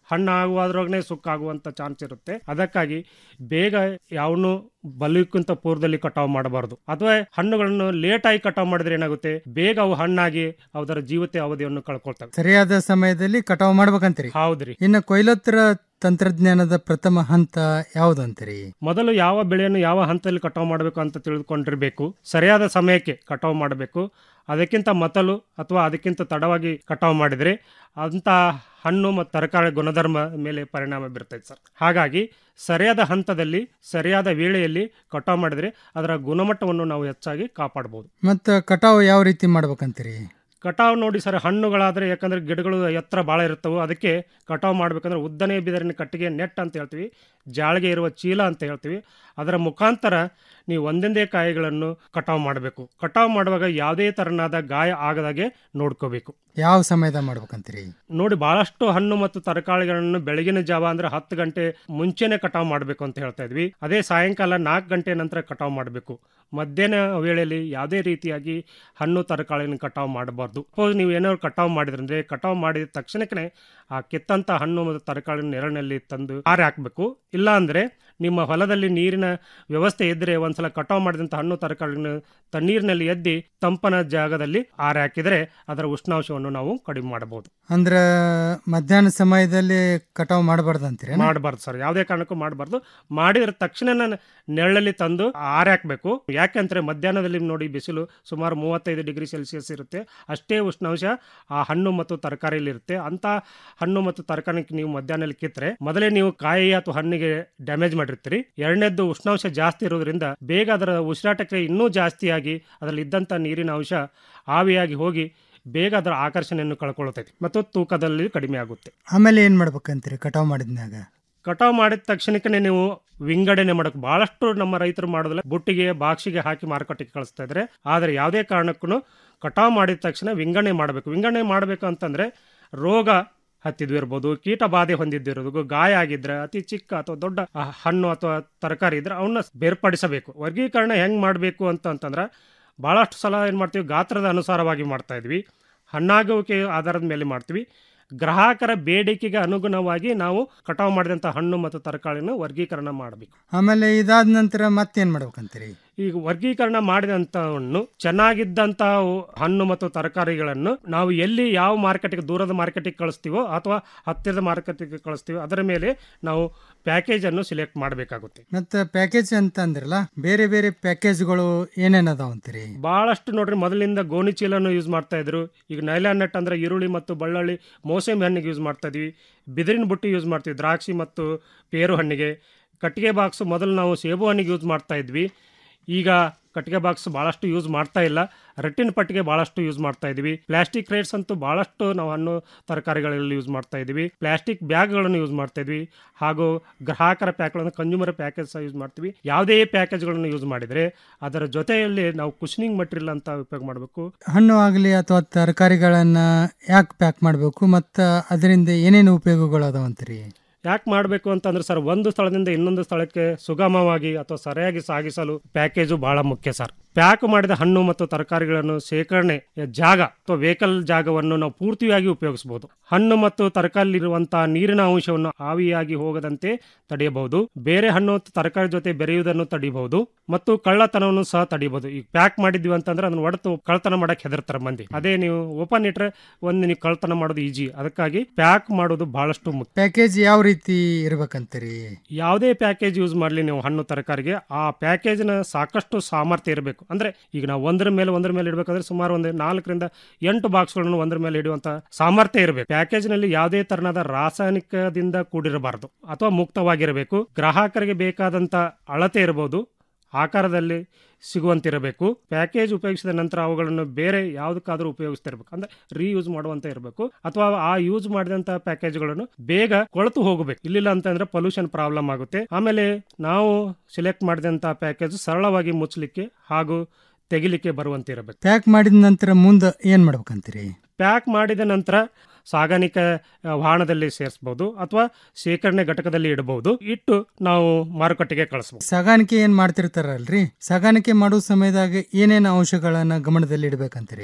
ಹಣ್ಣು ಆಗುವಾದ್ರೊಳಗನೆ ಸುಕ್ಕಾಗುವಂತ ಚಾನ್ಸ್ ಇರುತ್ತೆ ಅದಕ್ಕಾಗಿ ಬೇಗ ಯಾವನು ಬಲಿಕ್ಕಿಂತ ಪೂರ್ವದಲ್ಲಿ ಕಟಾವು ಮಾಡಬಾರದು ಅಥವಾ ಹಣ್ಣುಗಳನ್ನು ಲೇಟ್ ಆಗಿ ಕಟಾವು ಮಾಡಿದ್ರೆ ಏನಾಗುತ್ತೆ ಬೇಗ ಅವು ಹಣ್ಣಾಗಿ ಅದರ ಜೀವಿತ ಅವಧಿಯನ್ನು ಕಳ್ಕೊಳ್ತವೆ ಸರಿಯಾದ ಸಮಯದಲ್ಲಿ ಕಟಾವು ಮಾಡ್ಬೇಕಂತೀರಿ ಹೌದ್ರಿ ಇನ್ನು ಕೊಯ್ಲೋತ್ತರ ತಂತ್ರಜ್ಞಾನದ ಪ್ರಥಮ ಹಂತ ಯಾವ್ದಂತೀರಿ ಮೊದಲು ಯಾವ ಬೆಳೆಯನ್ನು ಯಾವ ಹಂತದಲ್ಲಿ ಕಟಾವು ಮಾಡಬೇಕು ಅಂತ ತಿಳಿದುಕೊಂಡಿರಬೇಕು ಸರಿಯಾದ ಸಮಯಕ್ಕೆ ಕಟಾವು ಮಾಡಬೇಕು ಅದಕ್ಕಿಂತ ಮೊದಲು ಅಥವಾ ಅದಕ್ಕಿಂತ ತಡವಾಗಿ ಕಟಾವು ಮಾಡಿದರೆ ಅಂಥ ಹಣ್ಣು ಮತ್ತು ತರಕಾರಿ ಗುಣಧರ್ಮ ಮೇಲೆ ಪರಿಣಾಮ ಬೀರ್ತೈತೆ ಸರ್ ಹಾಗಾಗಿ ಸರಿಯಾದ ಹಂತದಲ್ಲಿ ಸರಿಯಾದ ವೇಳೆಯಲ್ಲಿ ಕಟಾವು ಮಾಡಿದರೆ ಅದರ ಗುಣಮಟ್ಟವನ್ನು ನಾವು ಹೆಚ್ಚಾಗಿ ಕಾಪಾಡ್ಬೋದು ಮತ್ತ ಕಟಾವು ಯಾವ ರೀತಿ ಮಾಡ್ಬೇಕಂತೀರಿ ಕಟಾವು ನೋಡಿ ಸರ್ ಹಣ್ಣುಗಳಾದರೆ ಯಾಕಂದ್ರೆ ಗಿಡಗಳು ಎತ್ತರ ಭಾಳ ಇರ್ತವೆ ಅದಕ್ಕೆ ಕಟಾವು ಮಾಡ್ಬೇಕಂದ್ರೆ ಉದ್ದನೆ ಬಿದರಿನ ಕಟ್ಟಿಗೆ ನೆಟ್ ಅಂತ ಹೇಳ್ತೀವಿ ಜಾಳಿಗೆ ಇರುವ ಚೀಲ ಅಂತ ಹೇಳ್ತೀವಿ ಅದರ ಮುಖಾಂತರ ನೀವು ಒಂದೊಂದೇ ಕಾಯಿಗಳನ್ನು ಕಟಾವು ಮಾಡಬೇಕು ಕಟಾವು ಮಾಡುವಾಗ ಯಾವುದೇ ತರನಾದ ಗಾಯ ಆಗದಾಗೆ ನೋಡ್ಕೋಬೇಕು ಯಾವ ಸಮಯದಾಗ ಮಾಡ್ಬೇಕಂತೀರಿ ನೋಡಿ ಬಹಳಷ್ಟು ಹಣ್ಣು ಮತ್ತು ತರಕಾರಿಗಳನ್ನು ಬೆಳಗಿನ ಜಾವ ಅಂದ್ರೆ ಹತ್ತು ಗಂಟೆ ಮುಂಚೆನೆ ಕಟಾವು ಮಾಡಬೇಕು ಅಂತ ಹೇಳ್ತಾ ಇದ್ವಿ ಅದೇ ಸಾಯಂಕಾಲ ನಾಲ್ಕು ಗಂಟೆ ನಂತರ ಕಟಾವು ಮಾಡಬೇಕು ಮಧ್ಯಾಹ್ನ ವೇಳೆಯಲ್ಲಿ ಯಾವುದೇ ರೀತಿಯಾಗಿ ಹಣ್ಣು ತರಕಾರಿಯನ್ನು ಕಟಾವು ಮಾಡಬಾರ್ದು ಸಪೋಸ್ ನೀವು ಏನಾದ್ರು ಕಟಾವು ಮಾಡಿದ್ರಂದ್ರೆ ಕಟಾವು ಮಾಡಿದ ತಕ್ಷಣಕ್ಕೆ ಆ ಕಿತ್ತಂತ ಹಣ್ಣು ಮತ್ತು ತರಕಾರಿ ನೆರಳಿನಲ್ಲಿ ತಂದು ಆರೆ ಹಾಕಬೇಕು ಇಲ್ಲ ಅಂದ್ರೆ ನಿಮ್ಮ ಹೊಲದಲ್ಲಿ ನೀರಿನ ವ್ಯವಸ್ಥೆ ಇದ್ರೆ ಒಂದ್ಸಲ ಕಟಾವು ಮಾಡಿದಂಥ ಹಣ್ಣು ತರಕಾರಿಗಳನ್ನು ತಣ್ಣೀರಿನಲ್ಲಿ ಎದ್ದಿ ತಂಪನ ಜಾಗದಲ್ಲಿ ಆರೆ ಹಾಕಿದರೆ ಅದರ ಉಷ್ಣಾಂಶವನ್ನು ನಾವು ಕಡಿಮೆ ಮಾಡಬಹುದು ಅಂದ್ರ ಮಧ್ಯಾಹ್ನ ಸಮಯದಲ್ಲಿ ಕಟಾವು ಮಾಡಬಾರ್ದಂತೀರಿ ಮಾಡಬಾರ್ದು ಸರ್ ಯಾವುದೇ ಕಾರಣಕ್ಕೂ ಮಾಡಬಾರ್ದು ಮಾಡಿದ್ರೆ ತಕ್ಷಣ ನೆರಳಲ್ಲಿ ತಂದು ಆರೆ ಹಾಕಬೇಕು ಯಾಕೆಂದ್ರೆ ಮಧ್ಯಾಹ್ನದಲ್ಲಿ ನೋಡಿ ಬಿಸಿಲು ಸುಮಾರು ಮೂವತ್ತೈದು ಡಿಗ್ರಿ ಸೆಲ್ಸಿಯಸ್ ಇರುತ್ತೆ ಅಷ್ಟೇ ಉಷ್ಣಾಂಶ ಆ ಹಣ್ಣು ಮತ್ತು ತರಕಾರಿಯಲ್ಲಿ ಇರುತ್ತೆ ಅಂತ ಹಣ್ಣು ಮತ್ತು ತರಕಾರಿ ನೀವು ಮಧ್ಯಾಹ್ನದಲ್ಲಿ ಕಿತ್ತರೆ ಮೊದಲೇ ನೀವು ಕಾಯಿ ಅಥವಾ ಹಣ್ಣಿಗೆ ಡ್ಯಾಮೇಜ್ ಮಾಡಿರ್ತೀರಿ ಎರಡನೇದ್ದು ಉಷ್ಣಾಂಶ ಜಾಸ್ತಿ ಇರೋದ್ರಿಂದ ಬೇಗ ಅದರ ಉಸಿರಾಟಕ್ಕೆ ಇನ್ನೂ ಜಾಸ್ತಿಯಾಗಿ ಅದರಲ್ಲಿ ಇದ್ದಂಥ ನೀರಿನ ಅಂಶ ಆವಿಯಾಗಿ ಹೋಗಿ ಬೇಗ ಅದರ ಆಕರ್ಷಣೆಯನ್ನು ಕಳ್ಕೊಳ್ಳುತ್ತೈತಿ ಮತ್ತು ತೂಕದಲ್ಲಿ ಕಡಿಮೆ ಆಗುತ್ತೆ ಆಮೇಲೆ ಏನ್ ಮಾಡ್ಬೇಕಂತೀರಿ ಕಟಾವು ಮಾಡಿದ್ಮ್ಯಾಗ ಕಟಾವು ಮಾಡಿದ ತಕ್ಷಣಕ್ಕೆ ನೀವು ವಿಂಗಡಣೆ ಮಾಡಕ್ ಬಹಳಷ್ಟು ನಮ್ಮ ರೈತರು ಮಾಡೋದಿಲ್ಲ ಬುಟ್ಟಿಗೆ ಬಾಕ್ಸಿಗೆ ಹಾಕಿ ಮಾರುಕಟ್ಟೆಗೆ ಕಳಿಸ್ತಾ ಇದ್ರೆ ಆದರೆ ಯಾವುದೇ ಕಾರಣಕ್ಕೂ ಕಟಾವು ಮಾಡಿದ ತಕ್ಷಣ ವಿಂಗಡಣೆ ಮಾಡಬೇಕು ವಿಂಗಡಣೆ ಮಾಡಬೇಕು ಅಂತಂದ್ರೆ ರೋಗ ಹತ್ತಿದ್ದು ಇರ್ಬೋದು ಕೀಟ ಬಾಧೆ ಹೊಂದಿದ್ದಿರೋದು ಗಾಯ ಆಗಿದ್ರೆ ಅತಿ ಚಿಕ್ಕ ಅಥವಾ ದೊಡ್ಡ ಆ, ಹಣ್ಣು ಅಥವಾ ತರಕಾರಿ ಇದ್ರೆ ಅವನ್ನ ಬೇರ್ಪಡಿಸಬೇಕು ವರ್ಗೀಕರಣ ಹೆಂಗ್ ಮಾಡಬೇಕು ಅಂತ ಅಂತಂದ್ರೆ ಬಹಳಷ್ಟು ಸಲ ಏನು ಮಾಡ್ತೀವಿ ಗಾತ್ರದ ಅನುಸಾರವಾಗಿ ಮಾಡ್ತಾ ಇದ್ವಿ ಹಣ್ಣಾಗುವಿಕೆ ಆಧಾರದ ಮೇಲೆ ಮಾಡ್ತೀವಿ ಗ್ರಾಹಕರ ಬೇಡಿಕೆಗೆ ಅನುಗುಣವಾಗಿ ನಾವು ಕಟಾವು ಮಾಡಿದಂಥ ಹಣ್ಣು ಮತ್ತು ತರಕಾರಿನ ವರ್ಗೀಕರಣ ಮಾಡಬೇಕು ಆಮೇಲೆ ಇದಾದ ನಂತರ ಮತ್ತೇನ್ ಮಾಡ್ಬೇಕಂತೀರಿ ಈಗ ವರ್ಗೀಕರಣ ಮಾಡಿದಂಥ ಹಣ್ಣು ಚೆನ್ನಾಗಿದ್ದಂಥ ಹಣ್ಣು ಮತ್ತು ತರಕಾರಿಗಳನ್ನು ನಾವು ಎಲ್ಲಿ ಯಾವ ಮಾರ್ಕೆಟಿಗೆ ದೂರದ ಮಾರ್ಕೆಟಿಗೆ ಕಳಿಸ್ತೀವೋ ಅಥವಾ ಹತ್ತಿರದ ಮಾರ್ಕೆಟಿಗೆ ಕಳಿಸ್ತೀವೋ ಅದರ ಮೇಲೆ ನಾವು ಪ್ಯಾಕೇಜ್ ಅನ್ನು ಸಿಲೆಕ್ಟ್ ಮಾಡಬೇಕಾಗುತ್ತೆ ಮತ್ತ ಪ್ಯಾಕೇಜ್ ಅಂತ ಅಂದ್ರಲ್ಲ ಬೇರೆ ಬೇರೆ ಪ್ಯಾಕೇಜ್ಗಳು ಏನೇನ್ ಅದಾವ ಅಂತೀರಿ ಬಹಳಷ್ಟು ನೋಡ್ರಿ ಮೊದಲಿಂದ ಗೋಣಿ ಚೀಲನ್ನು ಯೂಸ್ ಮಾಡ್ತಾ ಇದ್ರು ಈಗ ನೈಲಾನ್ ನೆಟ್ ಅಂದ್ರೆ ಈರುಳ್ಳಿ ಮತ್ತು ಬಳ್ಳೊಳ್ಳಿ ಮೋಸಂಬಿ ಹಣ್ಣಿಗೆ ಯೂಸ್ ಮಾಡ್ತಾ ಇದ್ವಿ ಬಿದಿರಿನ ಬುಟ್ಟಿ ಯೂಸ್ ಮಾಡ್ತೀವಿ ದ್ರಾಕ್ಷಿ ಮತ್ತು ಪೇರು ಹಣ್ಣಿಗೆ ಕಟ್ಟಿಗೆ ಬಾಕ್ಸ್ ಮೊದಲು ನಾವು ಸೇಬು ಹಣ್ಣಿಗೆ ಯೂಸ್ ಮಾಡ್ತಾ ಇದ್ವಿ ಈಗ ಕಟ್ಟಿಗೆ ಬಾಕ್ಸ್ ಭಾಳಷ್ಟು ಯೂಸ್ ಮಾಡ್ತಾ ಇಲ್ಲ ರಟ್ಟಿನ ಪಟ್ಟಿಗೆ ಭಾಳಷ್ಟು ಯೂಸ್ ಮಾಡ್ತಾ ಇದೀವಿ ಪ್ಲಾಸ್ಟಿಕ್ ರೇಟ್ಸ್ ಅಂತೂ ಭಾಳಷ್ಟು ನಾವು ಹಣ್ಣು ತರಕಾರಿಗಳಲ್ಲಿ ಯೂಸ್ ಮಾಡ್ತಾ ಇದೀವಿ ಪ್ಲಾಸ್ಟಿಕ್ ಬ್ಯಾಗ್ಗಳನ್ನು ಯೂಸ್ ಮಾಡ್ತಾ ಇದ್ವಿ ಹಾಗೂ ಗ್ರಾಹಕರ ಪ್ಯಾಕ್ಗಳನ್ನು ಕನ್ಸ್ಯೂಮರ್ ಪ್ಯಾಕೇಜ್ ಸಹ ಯೂಸ್ ಮಾಡ್ತೀವಿ ಯಾವುದೇ ಪ್ಯಾಕೇಜ್ಗಳನ್ನು ಯೂಸ್ ಮಾಡಿದರೆ ಅದರ ಜೊತೆಯಲ್ಲಿ ನಾವು ಕುಷನಿಂಗ್ ಮಟೀರಿಯಲ್ ಅಂತ ಉಪಯೋಗ ಮಾಡಬೇಕು ಹಣ್ಣು ಆಗಲಿ ಅಥವಾ ತರಕಾರಿಗಳನ್ನ ಯಾಕೆ ಪ್ಯಾಕ್ ಮಾಡಬೇಕು ಮತ್ತು ಅದರಿಂದ ಏನೇನು ಉಪಯೋಗಗಳು ಅದಾವಂತೀರಿ ಯಾಕೆ ಮಾಡಬೇಕು ಅಂತಂದ್ರೆ ಸರ್ ಒಂದು ಸ್ಥಳದಿಂದ ಇನ್ನೊಂದು ಸ್ಥಳಕ್ಕೆ ಸುಗಮವಾಗಿ ಅಥವಾ ಸರಿಯಾಗಿ ಸಾಗಿಸಲು ಪ್ಯಾಕೇಜು ಬಹಳ ಮುಖ್ಯ ಸರ್ ಪ್ಯಾಕ್ ಮಾಡಿದ ಹಣ್ಣು ಮತ್ತು ತರಕಾರಿಗಳನ್ನು ಶೇಖರಣೆ ಜಾಗ ಅಥವಾ ವೆಹಿಕಲ್ ಜಾಗವನ್ನು ನಾವು ಪೂರ್ತಿಯಾಗಿ ಉಪಯೋಗಿಸಬಹುದು ಹಣ್ಣು ಮತ್ತು ತರಕಾರಿಲಿರುವಂತಹ ನೀರಿನ ಅಂಶವನ್ನು ಆವಿಯಾಗಿ ಹೋಗದಂತೆ ತಡೆಯಬಹುದು ಬೇರೆ ಹಣ್ಣು ಮತ್ತು ತರಕಾರಿ ಜೊತೆ ಬೆರೆಯುವುದನ್ನು ತಡೆಯಬಹುದು ಮತ್ತು ಕಳ್ಳತನವನ್ನು ಸಹ ತಡೆಯಬಹುದು ಈಗ ಪ್ಯಾಕ್ ಮಾಡಿದ್ವಿ ಅಂತಂದ್ರೆ ಅದನ್ನ ಒಡೆದು ಕಳ್ಳತನ ಮಾಡಕ್ ಹೆದರ್ತಾರೆ ಮಂದಿ ಅದೇ ನೀವು ಓಪನ್ ಇಟ್ರೆ ಒಂದು ನೀವು ಕಳ್ಳತನ ಮಾಡೋದು ಈಜಿ ಅದಕ್ಕಾಗಿ ಪ್ಯಾಕ್ ಮಾಡೋದು ಬಹಳಷ್ಟು ಮುಖ್ಯ ಪ್ಯಾಕೇಜ್ ಯಾವ ರೀತಿ ಇರ್ಬೇಕಂತೀರಿ ಯಾವುದೇ ಪ್ಯಾಕೇಜ್ ಯೂಸ್ ಮಾಡಲಿ ನೀವು ಹಣ್ಣು ತರಕಾರಿಗೆ ಆ ಪ್ಯಾಕೇಜ್ನ ಸಾಕಷ್ಟು ಸಾಮರ್ಥ್ಯ ಇರಬೇಕು ಅಂದ್ರೆ ಈಗ ನಾವು ಒಂದರ ಮೇಲೆ ಒಂದರ ಮೇಲೆ ಇಡಬೇಕಂದ್ರೆ ಸುಮಾರು ಒಂದು ನಾಲ್ಕರಿಂದ ಎಂಟು ಬಾಕ್ಸ್ಗಳನ್ನು ಒಂದರ ಮೇಲೆ ಇಡುವಂತ ಸಾಮರ್ಥ್ಯ ಇರಬೇಕು ಪ್ಯಾಕೇಜ್ನಲ್ಲಿ ಯಾವುದೇ ತರನಾದ ರಾಸಾಯನಿಕದಿಂದ ಕೂಡಿರಬಾರದು ಅಥವಾ ಮುಕ್ತವಾಗಿರಬೇಕು ಗ್ರಾಹಕರಿಗೆ ಬೇಕಾದಂತ ಅಳತೆ ಇರಬಹುದು ಆಕಾರದಲ್ಲಿ ಸಿಗುವಂತಿರಬೇಕು ಪ್ಯಾಕೇಜ್ ಉಪಯೋಗಿಸಿದ ನಂತರ ಅವುಗಳನ್ನು ಬೇರೆ ಯಾವುದಕ್ಕಾದ್ರೂ ಉಪಯೋಗಿಸ್ತಿರ್ಬೇಕು ಅಂದ್ರೆ ರೀಯೂಸ್ ಮಾಡುವಂತ ಇರಬೇಕು ಅಥವಾ ಆ ಯೂಸ್ ಮಾಡಿದಂತ ಪ್ಯಾಕೇಜ್ಗಳನ್ನು ಬೇಗ ಕೊಳತು ಹೋಗಬೇಕು ಇಲ್ಲಿಲ್ಲ ಅಂತಂದ್ರೆ ಪೊಲ್ಯೂಷನ್ ಪ್ರಾಬ್ಲಮ್ ಆಗುತ್ತೆ ಆಮೇಲೆ ನಾವು ಸಿಲೆಕ್ಟ್ ಮಾಡಿದಂತ ಪ್ಯಾಕೇಜ್ ಸರಳವಾಗಿ ಮುಚ್ಚಲಿಕ್ಕೆ ಹಾಗೂ ತೆಗಿಲಿಕ್ಕೆ ಬರುವಂತೆ ಇರಬೇಕು ಪ್ಯಾಕ್ ಮಾಡಿದ ನಂತರ ಮುಂದೆ ಏನ್ ಮಾಡ್ಬೇಕಂತೀರಿ ಪ್ಯಾಕ್ ಮಾಡಿದ ನಂತರ ಸಾಗಾಣಿಕೆ ಆ, ವಾಹನದಲ್ಲಿ ಸೇರಿಸಬಹುದು ಅಥವಾ ಶೇಖರಣೆ ಘಟಕದಲ್ಲಿ ಇಡಬಹುದು ಇಟ್ಟು ನಾವು ಮಾರುಕಟ್ಟೆಗೆ ಕಳಿಸಬಹುದು ಸಾಗಾಣಿಕೆ ಏನ್ ಮಾಡ್ತಿರ್ತಾರಲ್ರಿ ಸಾಗಾಣಿಕೆ ಮಾಡೋ ಸಮಯದಾಗ ಏನೇನು ಅಂಶಗಳನ್ನ ಗಮನದಲ್ಲಿ ಇಡ್ಬೇಕಂತೀರಿ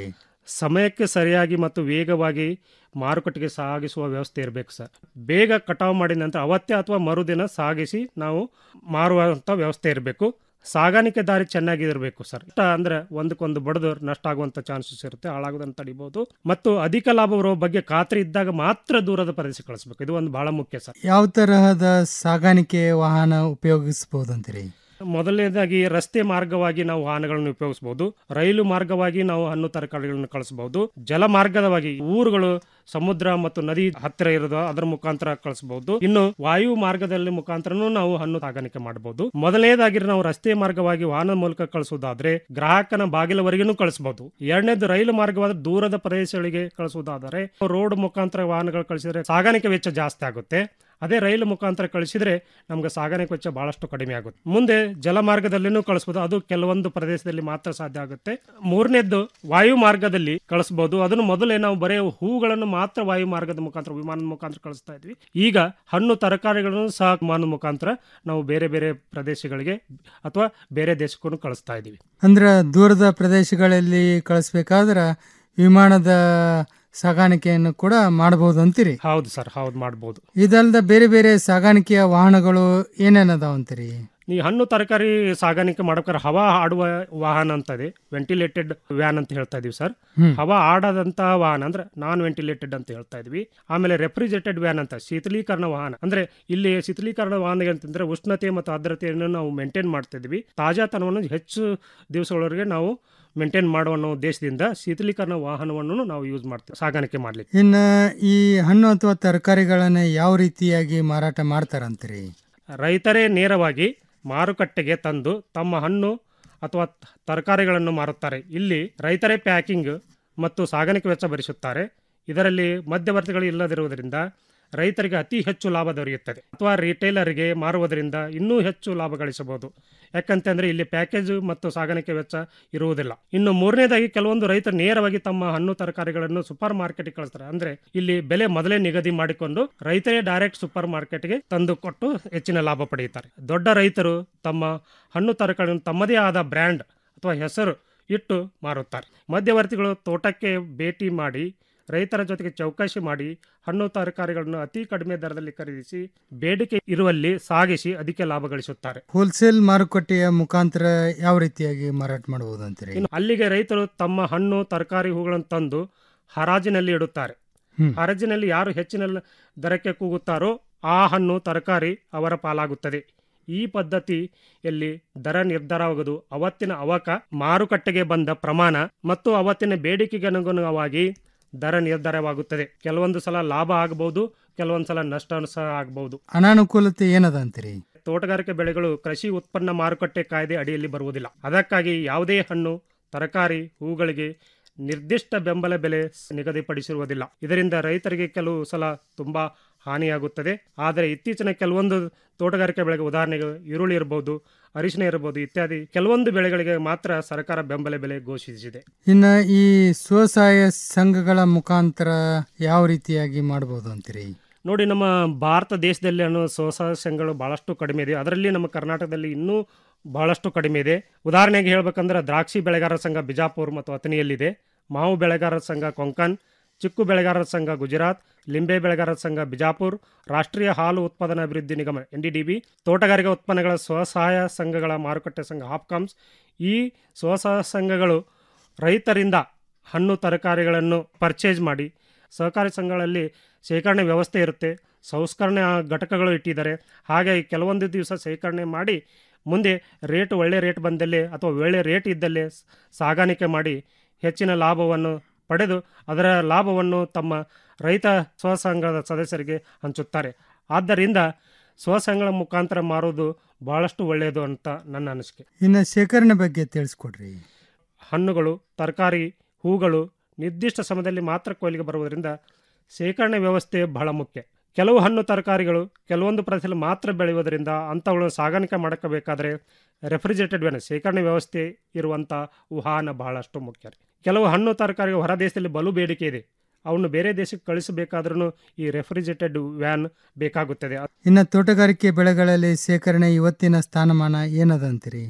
ಸಮಯಕ್ಕೆ ಸರಿಯಾಗಿ ಮತ್ತು ವೇಗವಾಗಿ ಮಾರುಕಟ್ಟೆಗೆ ಸಾಗಿಸುವ ವ್ಯವಸ್ಥೆ ಇರಬೇಕು ಸರ್ ಬೇಗ ಕಟಾವು ಮಾಡಿದ ನಂತರ ಅವತ್ತೇ ಅಥವಾ ಮರುದಿನ ಸಾಗಿಸಿ ನಾವು ಮಾರುವಂಥ ವ್ಯವಸ್ಥೆ ಇರಬೇಕು ಸಾಗಾಣಿಕೆ ದಾರಿ ಚೆನ್ನಾಗಿರಬೇಕು ಸರ್ ನಷ್ಟ ಅಂದ್ರೆ ಒಂದಕ್ಕೊಂದು ಬಡದು ನಷ್ಟ ಆಗುವಂಥ ಚಾನ್ಸಸ್ ಇರುತ್ತೆ ಹಾಳಾಗೋದನ್ನು ತಡಿಬಹುದು ಮತ್ತು ಅಧಿಕ ಲಾಭ ಬರುವ ಬಗ್ಗೆ ಖಾತ್ರಿ ಇದ್ದಾಗ ಮಾತ್ರ ದೂರದ ಪ್ರದೇಶ ಕಳಿಸ್ಬೇಕು ಇದು ಒಂದು ಬಹಳ ಮುಖ್ಯ ಸರ್ ಯಾವ ತರಹದ ಸಾಗಾಣಿಕೆ ವಾಹನ ಉಪಯೋಗಿಸಬಹುದಂತೀರಿ ಮೊದಲನೇದಾಗಿ ರಸ್ತೆ ಮಾರ್ಗವಾಗಿ ನಾವು ವಾಹನಗಳನ್ನು ಉಪಯೋಗಿಸಬಹುದು ರೈಲು ಮಾರ್ಗವಾಗಿ ನಾವು ಹಣ್ಣು ತರಕಾರಿಗಳನ್ನು ಕಳಿಸಬಹುದು ಜಲ ಮಾರ್ಗದವಾಗಿ ಊರುಗಳು ಸಮುದ್ರ ಮತ್ತು ನದಿ ಹತ್ತಿರ ಇರೋದು ಅದರ ಮುಖಾಂತರ ಕಳಿಸಬಹುದು ಇನ್ನು ವಾಯು ಮಾರ್ಗದಲ್ಲಿ ಮುಖಾಂತರನೂ ನಾವು ಹಣ್ಣು ಸಾಗಾಣಿಕೆ ಮಾಡಬಹುದು ಮೊದಲನೇದಾಗಿ ನಾವು ರಸ್ತೆ ಮಾರ್ಗವಾಗಿ ವಾಹನ ಮೂಲಕ ಕಳಿಸುವುದಾದ್ರೆ ಗ್ರಾಹಕನ ಬಾಗಿಲವರೆಗೂ ಕಳಿಸಬಹುದು ಎರಡನೇದು ರೈಲು ಮಾರ್ಗವಾದ ದೂರದ ಪ್ರದೇಶಗಳಿಗೆ ಕಳಿಸುವುದಾದರೆ ರೋಡ್ ಮುಖಾಂತರ ವಾಹನಗಳು ಕಳಿಸಿದ್ರೆ ಸಾಗಾಣಿಕೆ ವೆಚ್ಚ ಜಾಸ್ತಿ ಆಗುತ್ತೆ ಅದೇ ರೈಲು ಮುಖಾಂತರ ಕಳಿಸಿದ್ರೆ ನಮ್ಗೆ ಸಾಗಾಣಿಕೆ ವೆಚ್ಚ ಬಹಳಷ್ಟು ಕಡಿಮೆ ಆಗುತ್ತೆ ಮುಂದೆ ಜಲಮಾರ್ಗದಲ್ಲಿನೂ ಕಳಿಸಬಹುದು ಅದು ಕೆಲವೊಂದು ಪ್ರದೇಶದಲ್ಲಿ ಮಾತ್ರ ಸಾಧ್ಯ ಆಗುತ್ತೆ ಮೂರನೇದ್ದು ವಾಯು ಮಾರ್ಗದಲ್ಲಿ ಕಳಿಸಬಹುದು ಅದನ್ನು ಮೊದಲೇ ನಾವು ಬರೀ ಹೂಗಳನ್ನು ಮಾತ್ರ ವಾಯು ಮಾರ್ಗದ ಮುಖಾಂತರ ವಿಮಾನದ ಮುಖಾಂತರ ಕಳಿಸ್ತಾ ಇದ್ವಿ ಈಗ ಹಣ್ಣು ತರಕಾರಿಗಳನ್ನು ಸಹ ವಿಮಾನದ ಮುಖಾಂತರ ನಾವು ಬೇರೆ ಬೇರೆ ಪ್ರದೇಶಗಳಿಗೆ ಅಥವಾ ಬೇರೆ ದೇಶಕ್ಕೂ ಕಳಿಸ್ತಾ ಇದ್ದೀವಿ ಅಂದ್ರೆ ದೂರದ ಪ್ರದೇಶಗಳಲ್ಲಿ ಕಳಿಸ್ಬೇಕಾದ್ರೆ ವಿಮಾನದ ಸಾಗಾಣಿಕೆಯನ್ನು ಕೂಡ ಮಾಡಬಹುದು ಅಂತೀರಿ ಹೌದು ಸರ್ ಹೌದು ಮಾಡ್ಬೋದು ಇದಲ್ದ ಬೇರೆ ಬೇರೆ ಸಾಗಾಣಿಕೆಯ ವಾಹನಗಳು ಏನೇನದಾವ ಅಂತೀರಿ ಈ ಹಣ್ಣು ತರಕಾರಿ ಸಾಗಾಣಿಕೆ ಮಾಡ್ಬೇಕಾದ್ರೆ ಹವಾ ಆಡುವ ವಾಹನ ಅಂತ ಇದೆ ವೆಂಟಿಲೇಟೆಡ್ ವ್ಯಾನ್ ಅಂತ ಹೇಳ್ತಾ ಇದೀವಿ ಸರ್ ಹ್ಮ್. ಹವಾ ಆಡದಂತಹ ವಾಹನ ಅಂದ್ರೆ ನಾನ್ ವೆಂಟಿಲೇಟೆಡ್ ಅಂತ ಹೇಳ್ತಾ ಇದ್ವಿ ಆಮೇಲೆ ರೆಫ್ರಿಜರೇಟೆಡ್ ವ್ಯಾನ್ ಅಂತ ಶೀತಲೀಕರಣ ವಾಹನ ಅಂದ್ರೆ ಇಲ್ಲಿ ಶೀತಲೀಕರಣ ವಾಹನ ಅಂತಂದ್ರೆ ಉಷ್ಣತೆ ಮತ್ತು ಆರ್ದ್ರತೆಯನ್ನು ನಾವು ಮೇಂಟೈನ್ ಮಾಡ್ತಾ ಇದ್ವಿ ತಾಜಾತನವನ್ನು ಹೆಚ್ಚು ದಿವಸಗಳವರೆಗೆ ನಾವು ಮೇಂಟೈನ್ ಮಾಡುವ ಅನ್ನೋ ಉದ್ದೇಶದಿಂದ ಶೀತಲೀಕರಣ ವಾಹನವನ್ನು ನಾವು ಯೂಸ್ ಮಾಡ್ತೀವಿ ಸಾಗಾಣಿಕೆ ಮಾಡ್ಲಿಕ್ಕೆ ಇನ್ನು ಈ ಹಣ್ಣು ಅಥವಾ ತರಕಾರಿಗಳನ್ನ ಯಾವ ರೀತಿಯಾಗಿ ಮಾರಾಟ ಮಾಡ್ತಾರಂತೀರಿ ರೈತರೇ ನೇರವಾಗಿ ಮಾರುಕಟ್ಟೆಗೆ ತಂದು ತಮ್ಮ ಹಣ್ಣು ಅಥವಾ ತ- ತರಕಾರಿಗಳನ್ನು ಮಾರುತ್ತಾರೆ ಇಲ್ಲಿ ರೈತರೇ ಪ್ಯಾಕಿಂಗ್ ಮತ್ತು ಸಾಗಾಣಿಕೆ ವೆಚ್ಚ ಭರಿಸುತ್ತಾರೆ ಇದರಲ್ಲಿ ಮಧ್ಯವರ್ತಿಗಳು ಇಲ್ಲದಿರುವುದರಿಂದ ರೈತರಿಗೆ ಅತಿ ಹೆಚ್ಚು ಲಾಭ ದೊರೆಯುತ್ತದೆ ಅಥವಾ ರಿಟೇಲರ್ಗೆ ಮಾರುವುದರಿಂದ ಇನ್ನೂ ಹೆಚ್ಚು ಲಾಭ ಗಳಿಸಬಹುದು ಯಾಕಂತಂದ್ರೆ ಇಲ್ಲಿ ಪ್ಯಾಕೇಜ್ ಮತ್ತು ಸಾಗಾಣಿಕೆ ವೆಚ್ಚ ಇರುವುದಿಲ್ಲ ಇನ್ನು ಮೂರನೇದಾಗಿ ಕೆಲವೊಂದು ರೈತರು ನೇರವಾಗಿ ತಮ್ಮ ಹಣ್ಣು ತರಕಾರಿಗಳನ್ನು ಸೂಪರ್ ಮಾರ್ಕೆಟ್ಗೆ ಕಳಿಸ್ತಾರೆ ಅಂದ್ರೆ ಇಲ್ಲಿ ಬೆಲೆ ಮೊದಲೇ ನಿಗದಿ ಮಾಡಿಕೊಂಡು ರೈತರೇ ಡೈರೆಕ್ಟ್ ಸೂಪರ್ ಮಾರ್ಕೆಟ್ಗೆ ತಂದು ಕೊಟ್ಟು ಹೆಚ್ಚಿನ ಲಾಭ ಪಡೆಯುತ್ತಾರೆ ದೊಡ್ಡ ರೈತರು ತಮ್ಮ ಹಣ್ಣು ತರಕಾರಿಗಳನ್ನು ತಮ್ಮದೇ ಆದ ಬ್ರ್ಯಾಂಡ್ ಅಥವಾ ಹೆಸರು ಇಟ್ಟು ಮಾರುತ್ತಾರೆ ಮಧ್ಯವರ್ತಿಗಳು ತೋಟಕ್ಕೆ ಭೇಟಿ ಮಾಡಿ ರೈತರ ಜೊತೆಗೆ ಚೌಕಾಶಿ ಮಾಡಿ ಹಣ್ಣು ತರಕಾರಿಗಳನ್ನು ಅತಿ ಕಡಿಮೆ ದರದಲ್ಲಿ ಖರೀದಿಸಿ ಬೇಡಿಕೆ ಇರುವಲ್ಲಿ ಸಾಗಿಸಿ ಅದಕ್ಕೆ ಲಾಭ ಗಳಿಸುತ್ತಾರೆ ಹೋಲ್ಸೇಲ್ ಮಾರುಕಟ್ಟೆಯ ಮುಖಾಂತರ ಯಾವ ರೀತಿಯಾಗಿ ಮಾರಾಟ ಮಾಡಬಹುದು ಅಂತೀರಿ ಇನ್ನು ಅಲ್ಲಿಗೆ ರೈತರು ತಮ್ಮ ಹಣ್ಣು ತರಕಾರಿ ಹೂಗಳನ್ನು ತಂದು ಹರಾಜಿನಲ್ಲಿ ಇಡುತ್ತಾರೆ ಹ್ಮ್. ಹರಾಜಿನಲ್ಲಿ ಯಾರು ಹೆಚ್ಚಿನ ದರಕ್ಕೆ ಕೂಗುತ್ತಾರೋ ಆ ಹಣ್ಣು ತರಕಾರಿ ಅವರ ಪಾಲಾಗುತ್ತದೆ ಈ ಪದ್ಧತಿಯಲ್ಲಿ ದರ ನಿರ್ಧಾರವಾಗುವುದು ಅವತ್ತಿನ ಅವಕ ಮಾರುಕಟ್ಟೆಗೆ ಬಂದ ಪ್ರಮಾಣ ಮತ್ತು ಅವತ್ತಿನ ಬೇಡಿಕೆಗೆ ಅನುಗುಣವಾಗಿ ದರ ನಿರ್ಧಾರವಾಗುತ್ತದೆ ಕೆಲವೊಂದು ಸಲ ಲಾಭ ಆಗಬಹುದು ಕೆಲವೊಂದು ಸಲ ನಷ್ಟ ಸಹ ಆಗಬಹುದು ಅನಾನುಕೂಲತೆ ಏನದ ಅಂತೀರಿ ತೋಟಗಾರಿಕೆ ಬೆಳೆಗಳು ಕೃಷಿ ಉತ್ಪನ್ನ ಮಾರುಕಟ್ಟೆ ಕಾಯ್ದೆ ಅಡಿಯಲ್ಲಿ ಬರುವುದಿಲ್ಲ ಅದಕ್ಕಾಗಿ ಯಾವುದೇ ಹಣ್ಣು ತರಕಾರಿ ಹೂಗಳಿಗೆ ನಿರ್ದಿಷ್ಟ ಬೆಂಬಲ ಬೆಲೆ ನಿಗದಿಪಡಿಸಿರುವುದಿಲ್ಲ ಇದರಿಂದ ರೈತರಿಗೆ ಕೆಲವು ಸಲ ತುಂಬಾ ಹಾನಿಯಾಗುತ್ತದೆ ಆದರೆ ಇತ್ತೀಚಿನ ಕೆಲವೊಂದು ತೋಟಗಾರಿಕೆ ಬೆಳೆಗೆ ಉದಾಹರಣೆಗೆ ಈರುಳ್ಳಿ ಇರಬಹುದು ಅರಿಶಿನ ಇರಬಹುದು ಇತ್ಯಾದಿ ಕೆಲವೊಂದು ಬೆಳೆಗಳಿಗೆ ಮಾತ್ರ ಸರ್ಕಾರ ಬೆಂಬಲ ಬೆಲೆ ಘೋಷಿಸಿದೆ ಇನ್ನು ಈ ಸ್ವಸಹಾಯ ಸಂಘಗಳ ಮುಖಾಂತರ ಯಾವ ರೀತಿಯಾಗಿ ಮಾಡಬಹುದು ಅಂತೀರಿ ನೋಡಿ ನಮ್ಮ ಭಾರತ ದೇಶದಲ್ಲಿ ಅನ್ನೋ ಸ್ವಸಹಾಯ ಸಂಘಗಳು ಬಹಳಷ್ಟು ಕಡಿಮೆ ಇದೆ ಅದರಲ್ಲಿ ನಮ್ಮ ಕರ್ನಾಟಕದಲ್ಲಿ ಇನ್ನೂ ಬಹಳಷ್ಟು ಕಡಿಮೆ ಇದೆ ಉದಾಹರಣೆಗೆ ಹೇಳ್ಬೇಕಂದ್ರೆ ದ್ರಾಕ್ಷಿ ಬೆಳೆಗಾರರ ಸಂಘ ಬಿಜಾಪುರ್ ಮತ್ತು ಅಥಣಿಯಲ್ಲಿದೆ ಮಾವು ಬೆಳೆಗಾರರ ಸಂಘ ಕೊಂಕಣ್ ಚಿಕ್ಕು ಬೆಳೆಗಾರರ ಸಂಘ ಗುಜರಾತ್ ಲಿಂಬೆ ಬೆಳೆಗಾರರ ಸಂಘ ಬಿಜಾಪುರ್ ರಾಷ್ಟ್ರೀಯ ಹಾಲು ಉತ್ಪಾದನಾ ಅಭಿವೃದ್ಧಿ ನಿಗಮ ಎನ್ ಡಿ ಡಿ ಬಿ ತೋಟಗಾರಿಕಾ ಉತ್ಪನ್ನಗಳ ಸ್ವಸಹಾಯ ಸಂಘಗಳ ಮಾರುಕಟ್ಟೆ ಸಂಘ ಹಾಪ್ಕಾಮ್ಸ್ ಈ ಸ್ವಸಹಾಯ ಸಂಘಗಳು ರೈತರಿಂದ ಹಣ್ಣು ತರಕಾರಿಗಳನ್ನು ಪರ್ಚೇಸ್ ಮಾಡಿ ಸಹಕಾರಿ ಸಂಘಗಳಲ್ಲಿ ಶೇಖರಣೆ ವ್ಯವಸ್ಥೆ ಇರುತ್ತೆ ಸಂಸ್ಕರಣೆ ಘಟಕಗಳು ಇಟ್ಟಿದ್ದಾರೆ ಹಾಗಾಗಿ ಕೆಲವೊಂದು ದಿವಸ ಶೇಖರಣೆ ಮಾಡಿ ಮುಂದೆ ರೇಟ್ ಒಳ್ಳೆ ರೇಟ್ ಬಂದಲ್ಲಿ ಅಥವಾ ಒಳ್ಳೆ ರೇಟ್ ಇದ್ದಲ್ಲಿ ಸ್- ಸಾಗಾಣಿಕೆ ಮಾಡಿ ಹೆಚ್ಚಿನ ಲಾಭವನ್ನು ಪಡೆದು ಅದರ ಲಾಭವನ್ನು ತಮ್ಮ ರೈತ ಸ್ವಸಂಘದ ಸದಸ್ಯರಿಗೆ ಹಂಚುತ್ತಾರೆ ಆದ್ದರಿಂದ ಸ್ವಸಂಘಗಳ ಮುಖಾಂತರ ಮಾರುವುದು ಬಹಳಷ್ಟು ಒಳ್ಳೆಯದು ಅಂತ ನನ್ನ ಅನಿಸಿಕೆ ಇನ್ನು ಶೇಖರಣೆ ಬಗ್ಗೆ ತಿಳಿಸ್ಕೊಡ್ರಿ ಹಣ್ಣುಗಳು ತರಕಾರಿ ಹೂಗಳು ನಿರ್ದಿಷ್ಟ ಸಮಯದಲ್ಲಿ ಮಾತ್ರ ಕೊಯ್ಲಿಗೆ ಬರುವುದರಿಂದ ಶೇಖರಣೆ ವ್ಯವಸ್ಥೆ ಬಹಳ ಮುಖ್ಯ ಕೆಲವು ಹಣ್ಣು ತರಕಾರಿಗಳು ಕೆಲವೊಂದು ಪ್ರದೇಶದಲ್ಲಿ ಮಾತ್ರ ಬೆಳೆಯುವುದರಿಂದ ಅಂಥವುಗಳನ್ನು ಸಾಗಾಣಿಕೆ ಮಾಡಬೇಕಾದ್ರೆ ರೆಫ್ರಿಜರೇಟೆಡ್ ವ್ಯಾನ್ ಶೇಖರಣೆ ವ್ಯವಸ್ಥೆ ಇರುವಂಥ ವಾಹನ ಬಹಳಷ್ಟು ಮುಖ್ಯ ಕೆಲವು ಹಣ್ಣು ತರಕಾರಿಗಳು ಹೊರ ದೇಶದಲ್ಲಿ ಬಲು ಬೇಡಿಕೆ ಇದೆ ಅವನ್ನು ಬೇರೆ ದೇಶಕ್ಕೆ ಕಳಿಸಬೇಕಾದ್ರೂ ಈ ರೆಫ್ರಿಜರೇಟೆಡ್ ವ್ಯಾನ್ ಬೇಕಾಗುತ್ತದೆ ಇನ್ನು ತೋಟಗಾರಿಕೆ ಬೆಳೆಗಳಲ್ಲಿ ಶೇಖರಣೆ ಇವತ್ತಿನ ಸ್ಥಾನಮಾನ ಏನದ ಅಂತೀರಿ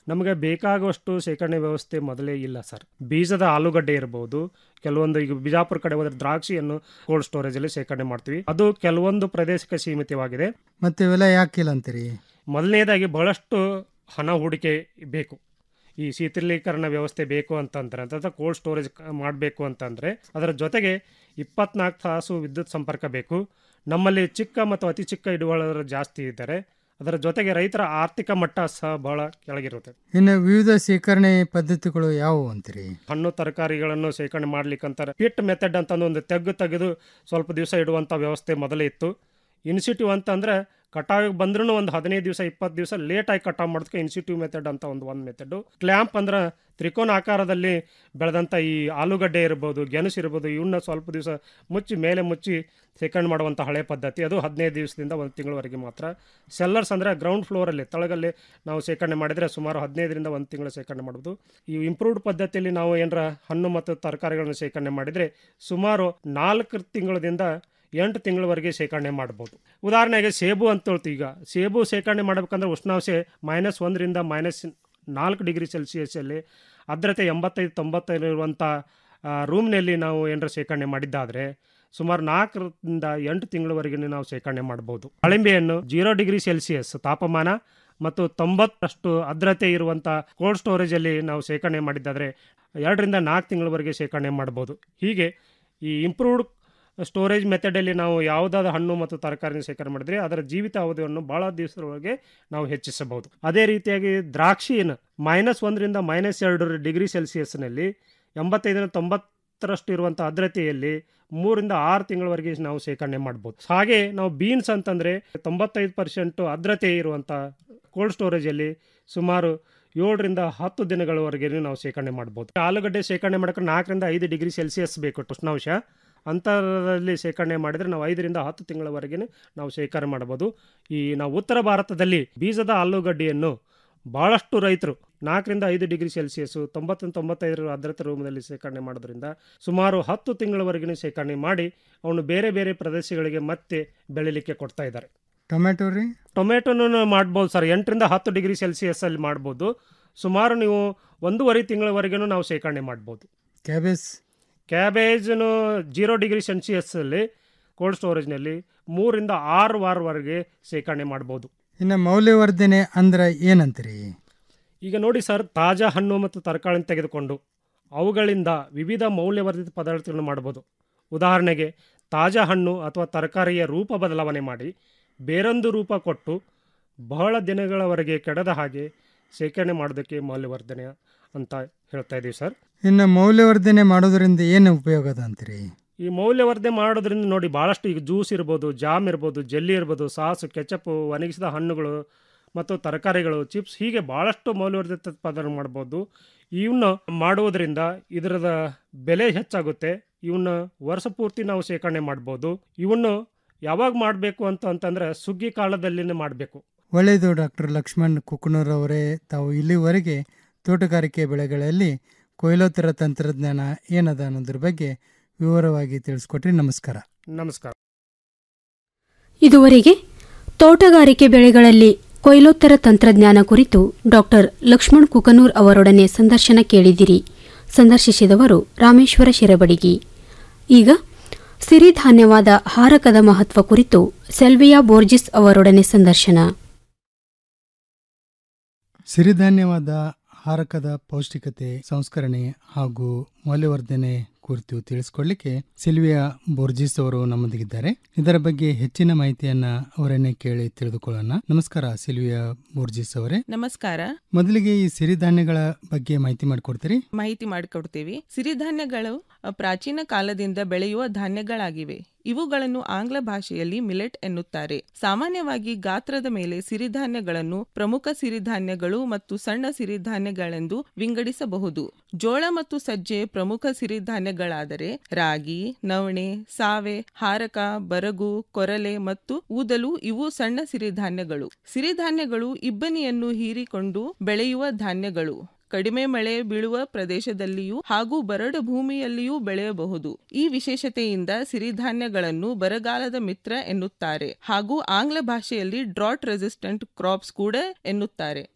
ನಮಗೆ ಬೇಕಾಗುವಷ್ಟು ಶೇಖರಣೆ ವ್ಯವಸ್ಥೆ ಮೊದಲೇ ಇಲ್ಲ ಸರ್ ಬೀಜದ ಆಲೂಗಡ್ಡೆ ಇರಬಹುದು ಕೆಲವೊಂದು ಈಗ ಬಿಜಾಪುರ ಕಡೆ ಹೋದ್ರೆ ದ್ರಾಕ್ಷಿಯನ್ನು ಕೋಲ್ಡ್ ಸ್ಟೋರೇಜ್ ಅಲ್ಲಿ ಶೇಖರಣೆ ಮಾಡ್ತೀವಿ ಅದು ಕೆಲವೊಂದು ಪ್ರದೇಶಕ್ಕೆ ಸೀಮಿತವಾಗಿದೆ ಮತ್ತೆ ಇವೆಲ್ಲ ಯಾಕಿಲ್ಲ ಅಂತೀರಿ ಮೊದಲನೇದಾಗಿ ಬಹಳಷ್ಟು ಹಣ ಹೂಡಿಕೆ ಬೇಕು ಈ ಶೀತಲೀಕರಣ ವ್ಯವಸ್ಥೆ ಬೇಕು ಅಂತಂದ್ರೆ ಅಂತ ಕೋಲ್ಡ್ ಸ್ಟೋರೇಜ್ ಮಾಡಬೇಕು ಅಂತಂದರೆ ಅದರ ಜೊತೆಗೆ ಇಪ್ಪತ್ನಾಲ್ಕು ತಾಸು ವಿದ್ಯುತ್ ಸಂಪರ್ಕ ಬೇಕು ನಮ್ಮಲ್ಲಿ ಚಿಕ್ಕ ಮತ್ತು ಅತಿ ಚಿಕ್ಕ ಹಿಡುವಳರು ಜಾಸ್ತಿ ಇದ್ದಾರೆ ಅದರ ಜೊತೆಗೆ ರೈತರ ಆರ್ಥಿಕ ಮಟ್ಟ ಸಹ ಬಹಳ ಕೆಳಗಿರುತ್ತೆ ಇನ್ನು ವಿವಿಧ ಶೇಖರಣೆ ಪದ್ಧತಿಗಳು ಯಾವುವು ಅಂತೀರಿ ಹಣ್ಣು ತರಕಾರಿಗಳನ್ನು ಶೇಖರಣೆ ಮಾಡ್ಲಿಕ್ಕಂತಾರೆ ಪಿಟ್ ಮೆಥಡ್ ಅಂತ ಒಂದು ತೆಗ್ಗು ತೆಗೆದು ಸ್ವಲ್ಪ ದಿವಸ ಇಡುವಂಥ ವ್ಯವಸ್ಥೆ ಮೊದಲೇ ಇತ್ತು ಇನ್ಸಿಟಿವ್ ಅಂತಂದ್ರೆ ಕಟಾವಿಗೆ ಬಂದ್ರೂ ಒಂದು ಹದಿನೈದು ದಿವಸ ಇಪ್ಪತ್ತು ದಿವಸ ಲೇಟಾಗಿ ಕಟಾವ್ ಮಾಡೋದಕ್ಕೆ ಇನ್ಸಿಟಿವ್ ಮೆಥಡ್ ಅಂತ ಒಂದು ಒಂದು ಮೆಥಡು ಕ್ಲ್ಯಾಂಪ್ ಅಂದ್ರೆ ತ್ರಿಕೋನ ಆಕಾರದಲ್ಲಿ ಬೆಳೆದಂಥ ಈ ಆಲೂಗಡ್ಡೆ ಇರ್ಬೋದು ಗೆಣಸು ಇರ್ಬೋದು ಇವನ್ನ ಸ್ವಲ್ಪ ದಿವಸ ಮುಚ್ಚಿ ಮೇಲೆ ಮುಚ್ಚಿ ಶೇಖರಣೆ ಮಾಡುವಂಥ ಹಳೆ ಪದ್ಧತಿ ಅದು ಹದಿನೈದು ದಿವಸದಿಂದ ಒಂದು ತಿಂಗಳವರೆಗೆ ಮಾತ್ರ ಸೆಲ್ಲರ್ಸ್ ಅಂದರೆ ಗ್ರೌಂಡ್ ಫ್ಲೋರಲ್ಲಿ ತಳಗಲ್ಲಿ ನಾವು ಶೇಖರಣೆ ಮಾಡಿದರೆ ಸುಮಾರು ಹದಿನೈದರಿಂದ ಒಂದು ತಿಂಗಳು ಶೇಖರಣೆ ಮಾಡ್ಬೋದು ಈ ಇಂಪ್ರೂವ್ಡ್ ಪದ್ಧತಿಯಲ್ಲಿ ನಾವು ಏನರ ಹಣ್ಣು ಮತ್ತು ತರಕಾರಿಗಳನ್ನು ಶೇಖರಣೆ ಮಾಡಿದರೆ ಸುಮಾರು ನಾಲ್ಕು ತಿಂಗಳದಿಂದ ಎಂಟು ತಿಂಗಳವರೆಗೆ ಶೇಖರಣೆ ಮಾಡ್ಬೋದು ಉದಾಹರಣೆಗೆ ಸೇಬು ಅಂತ ಹೇಳ್ತೀವಿ ಈಗ ಸೇಬು ಶೇಖರಣೆ ಮಾಡಬೇಕಂದ್ರೆ ಉಷ್ಣಾಂಶ ಮೈನಸ್ ಒಂದರಿಂದ ಮೈನಸ್ ನಾಲ್ಕು ಡಿಗ್ರಿ ಸೆಲ್ಸಿಯಸ್ಸಲ್ಲಿ ಆರ್ದ್ರತೆ ಎಂಬತ್ತೈದು ತೊಂಬತ್ತೈದು ಇರುವಂಥ ರೂಮ್ನಲ್ಲಿ ನಾವು ಏನಾರ ಶೇಖರಣೆ ಮಾಡಿದ್ದಾದರೆ ಸುಮಾರು ನಾಲ್ಕರಿಂದ ಎಂಟು ತಿಂಗಳವರೆಗೆ ನಾವು ಶೇಖರಣೆ ಮಾಡ್ಬೋದು ಅಳಿಂಬೆಯನ್ನು ಜೀರೋ ಡಿಗ್ರಿ ಸೆಲ್ಸಿಯಸ್ ತಾಪಮಾನ ಮತ್ತು ತೊಂಬತ್ತರಷ್ಟು ಆರ್ದ್ರತೆ ಇರುವಂಥ ಕೋಲ್ಡ್ ಸ್ಟೋರೇಜಲ್ಲಿ ನಾವು ಶೇಖರಣೆ ಮಾಡಿದ್ದಾದರೆ ಎರಡರಿಂದ ನಾಲ್ಕು ತಿಂಗಳವರೆಗೆ ಶೇಖರಣೆ ಮಾಡ್ಬೋದು ಹೀಗೆ ಈ ಇಂಪ್ರೂವ್ಡ್ ಸ್ಟೋರೇಜ್ ಮೆಥಡಲ್ಲಿ ನಾವು ಯಾವುದಾದ ಹಣ್ಣು ಮತ್ತು ತರಕಾರಿನ ಶೇಖರಣೆ ಮಾಡಿದ್ರೆ ಅದರ ಜೀವಿತ ಅವಧಿಯನ್ನು ಭಾಳ ದಿವಸದೊಳಗೆ ನಾವು ಹೆಚ್ಚಿಸಬಹುದು ಅದೇ ರೀತಿಯಾಗಿ ದ್ರಾಕ್ಷಿಯನ್ನು ಮೈನಸ್ ಒಂದರಿಂದ ಮೈನಸ್ ಎರಡು ಡಿಗ್ರಿ ಸೆಲ್ಸಿಯಸ್ನಲ್ಲಿ ಎಂಬತ್ತೈದರಿಂದ ತೊಂಬತ್ತರಷ್ಟು ಇರುವಂಥ ಆರ್ದ್ರತೆಯಲ್ಲಿ ಮೂರಿಂದ ಆರು ತಿಂಗಳವರೆಗೆ ನಾವು ಶೇಖರಣೆ ಮಾಡ್ಬೋದು ಹಾಗೆ ನಾವು ಬೀನ್ಸ್ ಅಂತಂದರೆ ತೊಂಬತ್ತೈದು ಪರ್ಸೆಂಟು ಆರ್ದ್ರತೆ ಇರುವಂಥ ಕೋಲ್ಡ್ ಸ್ಟೋರೇಜಲ್ಲಿ ಸುಮಾರು ಏಳರಿಂದ ಹತ್ತು ದಿನಗಳವರೆಗೆ ನಾವು ಶೇಖರಣೆ ಮಾಡ್ಬೋದು ಆಲೂಗಡ್ಡೆ ಶೇಖರಣೆ ಮಾಡೋಕೆ ನಾಲ್ಕರಿಂದ ಐದು ಡಿಗ್ರಿ ಸೆಲ್ಸಿಯಸ್ ಬೇಕು ಉಷ್ಣಾಂಶ ಅಂತರದಲ್ಲಿ ಶೇಖರಣೆ ಮಾಡಿದರೆ ನಾವು ಐದರಿಂದ ಹತ್ತು ತಿಂಗಳವರೆಗೆ ನಾವು ಶೇಖರಣೆ ಮಾಡ್ಬೋದು ಈ ನಾವು ಉತ್ತರ ಭಾರತದಲ್ಲಿ ಬೀಜದ ಆಲೂಗಡ್ಡೆಯನ್ನು ಭಾಳಷ್ಟು ರೈತರು ನಾಲ್ಕರಿಂದ ಐದು ಡಿಗ್ರಿ ಸೆಲ್ಸಿಯಸ್ಸು ತೊಂಬತ್ತು ತೊಂಬತ್ತೈದರ ಆರ್ದ್ರತೆ ರೂಮದಲ್ಲಿ ಶೇಖರಣೆ ಮಾಡೋದ್ರಿಂದ ಸುಮಾರು ಹತ್ತು ತಿಂಗಳವರೆಗೆ ಶೇಖರಣೆ ಮಾಡಿ ಅವನು ಬೇರೆ ಬೇರೆ ಪ್ರದೇಶಗಳಿಗೆ ಮತ್ತೆ ಬೆಳಿಲಿಕ್ಕೆ ಕೊಡ್ತಾ ಇದ್ದಾರೆ ಟೊಮೆಟೊ ರೀ ಟೊಮೆಟೊನು ಮಾಡ್ಬೋದು ಸರ್ ಎಂಟರಿಂದ ಹತ್ತು ಡಿಗ್ರಿ ಸೆಲ್ಸಿಯಸ್ಸಲ್ಲಿ ಮಾಡ್ಬೋದು ಸುಮಾರು ನೀವು ಒಂದೂವರೆ ತಿಂಗಳವರೆಗೂ ನಾವು ಶೇಖರಣೆ ಮಾಡ್ಬೋದು ಕ್ಯಾಬೇಜ್ ಕ್ಯಾಬೇಜನು ಜೀರೋ ಡಿಗ್ರಿ ಸೆಲ್ಸಿಯಸ್ಸಲ್ಲಿ ಕೋಲ್ಡ್ ಸ್ಟೋರೇಜ್ನಲ್ಲಿ ಮೂರಿಂದ ಆರು ವಾರವರೆಗೆ ಶೇಖರಣೆ ಮಾಡ್ಬೋದು ಇನ್ನು ಮೌಲ್ಯವರ್ಧನೆ ಅಂದ್ರೆ ಏನಂತೀರಿ ಈಗ ನೋಡಿ ಸರ್ ತಾಜಾ ಹಣ್ಣು ಮತ್ತು ತರಕಾರಿಯನ್ನು ತೆಗೆದುಕೊಂಡು ಅವುಗಳಿಂದ ವಿವಿಧ ಮೌಲ್ಯವರ್ಧಿತ ಪದಾರ್ಥಗಳನ್ನು ಮಾಡ್ಬೋದು ಉದಾಹರಣೆಗೆ ತಾಜಾ ಹಣ್ಣು ಅಥವಾ ತರಕಾರಿಯ ರೂಪ ಬದಲಾವಣೆ ಮಾಡಿ ಬೇರೊಂದು ರೂಪ ಕೊಟ್ಟು ಬಹಳ ದಿನಗಳವರೆಗೆ ಕೆಡದ ಹಾಗೆ ಶೇಖರಣೆ ಮಾಡೋದಕ್ಕೆ ಮೌಲ್ಯವರ್ಧನೆ ಅಂತ ಹೇಳ್ತಾ ಇದ್ದೀವಿ ಸರ್ ಇನ್ನು ಮೌಲ್ಯವರ್ಧನೆ ಮಾಡೋದ್ರಿಂದ ಏನು ಉಪಯೋಗ ಅದ ಅಂತೀರಿ ಈ ಮೌಲ್ಯವರ್ಧನೆ ಮಾಡೋದ್ರಿಂದ ನೋಡಿ ಭಾಳಷ್ಟು ಈಗ ಜ್ಯೂಸ್ ಇರ್ಬೋದು ಜಾಮ್ ಇರ್ಬೋದು ಜೆಲ್ಲಿ ಇರ್ಬೋದು ಸಾಸು ಕೆಚಪ್ಪು ಒಣಗಿಸಿದ ಹಣ್ಣುಗಳು ಮತ್ತು ತರಕಾರಿಗಳು ಚಿಪ್ಸ್ ಹೀಗೆ ಭಾಳಷ್ಟು ಮೌಲ್ಯವರ್ಧಿತ ಪದಾರ್ಥ ಮಾಡ್ಬೋದು ಇವನ್ನ ಮಾಡುವುದರಿಂದ ಇದರದ ಬೆಲೆ ಹೆಚ್ಚಾಗುತ್ತೆ ಇವನ್ನ ವರ್ಷ ಪೂರ್ತಿ ನಾವು ಶೇಖರಣೆ ಮಾಡ್ಬೋದು ಇವನ್ನು ಯಾವಾಗ ಮಾಡಬೇಕು ಅಂತ ಅಂತಂದ್ರೆ ಸುಗ್ಗಿ ಕಾಲದಲ್ಲಿನೇ ಮಾಡಬೇಕು ಒಳ್ಳೆಯದು ಡಾಕ್ಟರ್ ಲಕ್ಷ್ಮಣ್ ಕುಕ್ನೂರ್ ಅವರೇ ತಾವು ಇಲ್ಲಿವರೆಗೆ ತೋಟಗಾರಿಕೆ ಬೆಳೆಗಳಲ್ಲಿ ಕೊಯ್ಲೋತ್ತರ ತಂತ್ರಜ್ಞಾನ ಏನದ ಅನ್ನೋದ್ರ ಬಗ್ಗೆ ವಿವರವಾಗಿ ತಿಳಿಸ್ಕೊಟ್ರಿ ನಮಸ್ಕಾರ ನಮಸ್ಕಾರ ಇದುವರೆಗೆ ತೋಟಗಾರಿಕೆ ಬೆಳೆಗಳಲ್ಲಿ ಕೊಯ್ಲೋತ್ತರ ತಂತ್ರಜ್ಞಾನ ಕುರಿತು ಡಾಕ್ಟರ್ ಲಕ್ಷ್ಮಣ್ ಕುಕನೂರ್ ಅವರೊಡನೆ ಸಂದರ್ಶನ ಕೇಳಿದಿರಿ ಸಂದರ್ಶಿಸಿದವರು ರಾಮೇಶ್ವರ ಶಿರಬಡಿಗಿ ಈಗ ಸಿರಿಧಾನ್ಯವಾದ ಹಾರಕದ ಮಹತ್ವ ಕುರಿತು ಸೆಲ್ವಿಯಾ ಬೋರ್ಜಿಸ್ ಅವರೊಡನೆ ಸಂದರ್ಶನ ಸಿರಿಧಾನ್ಯವಾದ ಹಾರಕದ ಪೌಷ್ಟಿಕತೆ ಸಂಸ್ಕರಣೆ ಹಾಗೂ ಮೌಲ್ಯವರ್ಧನೆ ಕುರಿತು ತಿಳಿಸ್ಕೊಡ್ಲಿಕ್ಕೆ ಸಿಲ್ವಿಯಾ ಬೋರ್ಜಿಸ್ ಅವರು ನಮ್ಮೊಂದಿಗಿದ್ದಾರೆ ಇದರ ಬಗ್ಗೆ ಹೆಚ್ಚಿನ ಮಾಹಿತಿಯನ್ನ ಅವರನ್ನೇ ಕೇಳಿ ತಿಳಿದುಕೊಳ್ಳೋಣ ನಮಸ್ಕಾರ ಸಿಲ್ವಿಯಾ ಬೋರ್ಜಿಸ್ ಅವರೇ ನಮಸ್ಕಾರ ಮೊದಲಿಗೆ ಈ ಸಿರಿಧಾನ್ಯಗಳ ಬಗ್ಗೆ ಮಾಹಿತಿ ಮಾಡಿಕೊಡ್ತೀರಿ ಮಾಹಿತಿ ಮಾಡಿಕೊಡ್ತೀವಿ ಸಿರಿಧಾನ್ಯಗಳು ಅ, ಪ್ರಾಚೀನ ಕಾಲದಿಂದ ಬೆಳೆಯುವ ಧಾನ್ಯಗಳಾಗಿವೆ ಇವುಗಳನ್ನು ಆಂಗ್ಲ ಭಾಷೆಯಲ್ಲಿ ಮಿಲೆಟ್ ಎನ್ನುತ್ತಾರೆ ಸಾಮಾನ್ಯವಾಗಿ ಗಾತ್ರದ ಮೇಲೆ ಸಿರಿಧಾನ್ಯಗಳನ್ನು ಪ್ರಮುಖ ಸಿರಿಧಾನ್ಯಗಳು ಮತ್ತು ಸಣ್ಣ ಸಿರಿಧಾನ್ಯಗಳೆಂದು ವಿಂಗಡಿಸಬಹುದು ಜೋಳ ಮತ್ತು ಸಜ್ಜೆ ಪ್ರಮುಖ ಸಿರಿಧಾನ್ಯಗಳಾದರೆ ರಾಗಿ ನವಣೆ ಸಾವೆ ಹಾರಕ ಬರಗು ಕೊರಲೆ ಮತ್ತು ಊದಲು ಇವು ಸಣ್ಣ ಸಿರಿಧಾನ್ಯಗಳು ಸಿರಿಧಾನ್ಯಗಳು ಇಬ್ಬನಿಯನ್ನು ಹೀರಿಕೊಂಡು ಬೆಳೆಯುವ ಧಾನ್ಯಗಳು ಕಡಿಮೆ ಮಳೆ ಬೀಳುವ ಪ್ರದೇಶದಲ್ಲಿಯೂ ಹಾಗೂ ಬರಡು ಭೂಮಿಯಲ್ಲಿಯೂ ಬೆಳೆಯಬಹುದು ಈ ವಿಶೇಷತೆಯಿಂದ ಸಿರಿಧಾನ್ಯಗಳನ್ನು ಬರಗಾಲದ ಮಿತ್ರ ಎನ್ನುತ್ತಾರೆ ಹಾಗೂ ಆಂಗ್ಲ ಭಾಷೆಯಲ್ಲಿ ಡ್ರಾಟ್ ರೆಸಿಸ್ಟೆಂಟ್ ಕ್ರಾಪ್ಸ್ ಕೂಡ ಎನ್ನುತ್ತಾರೆ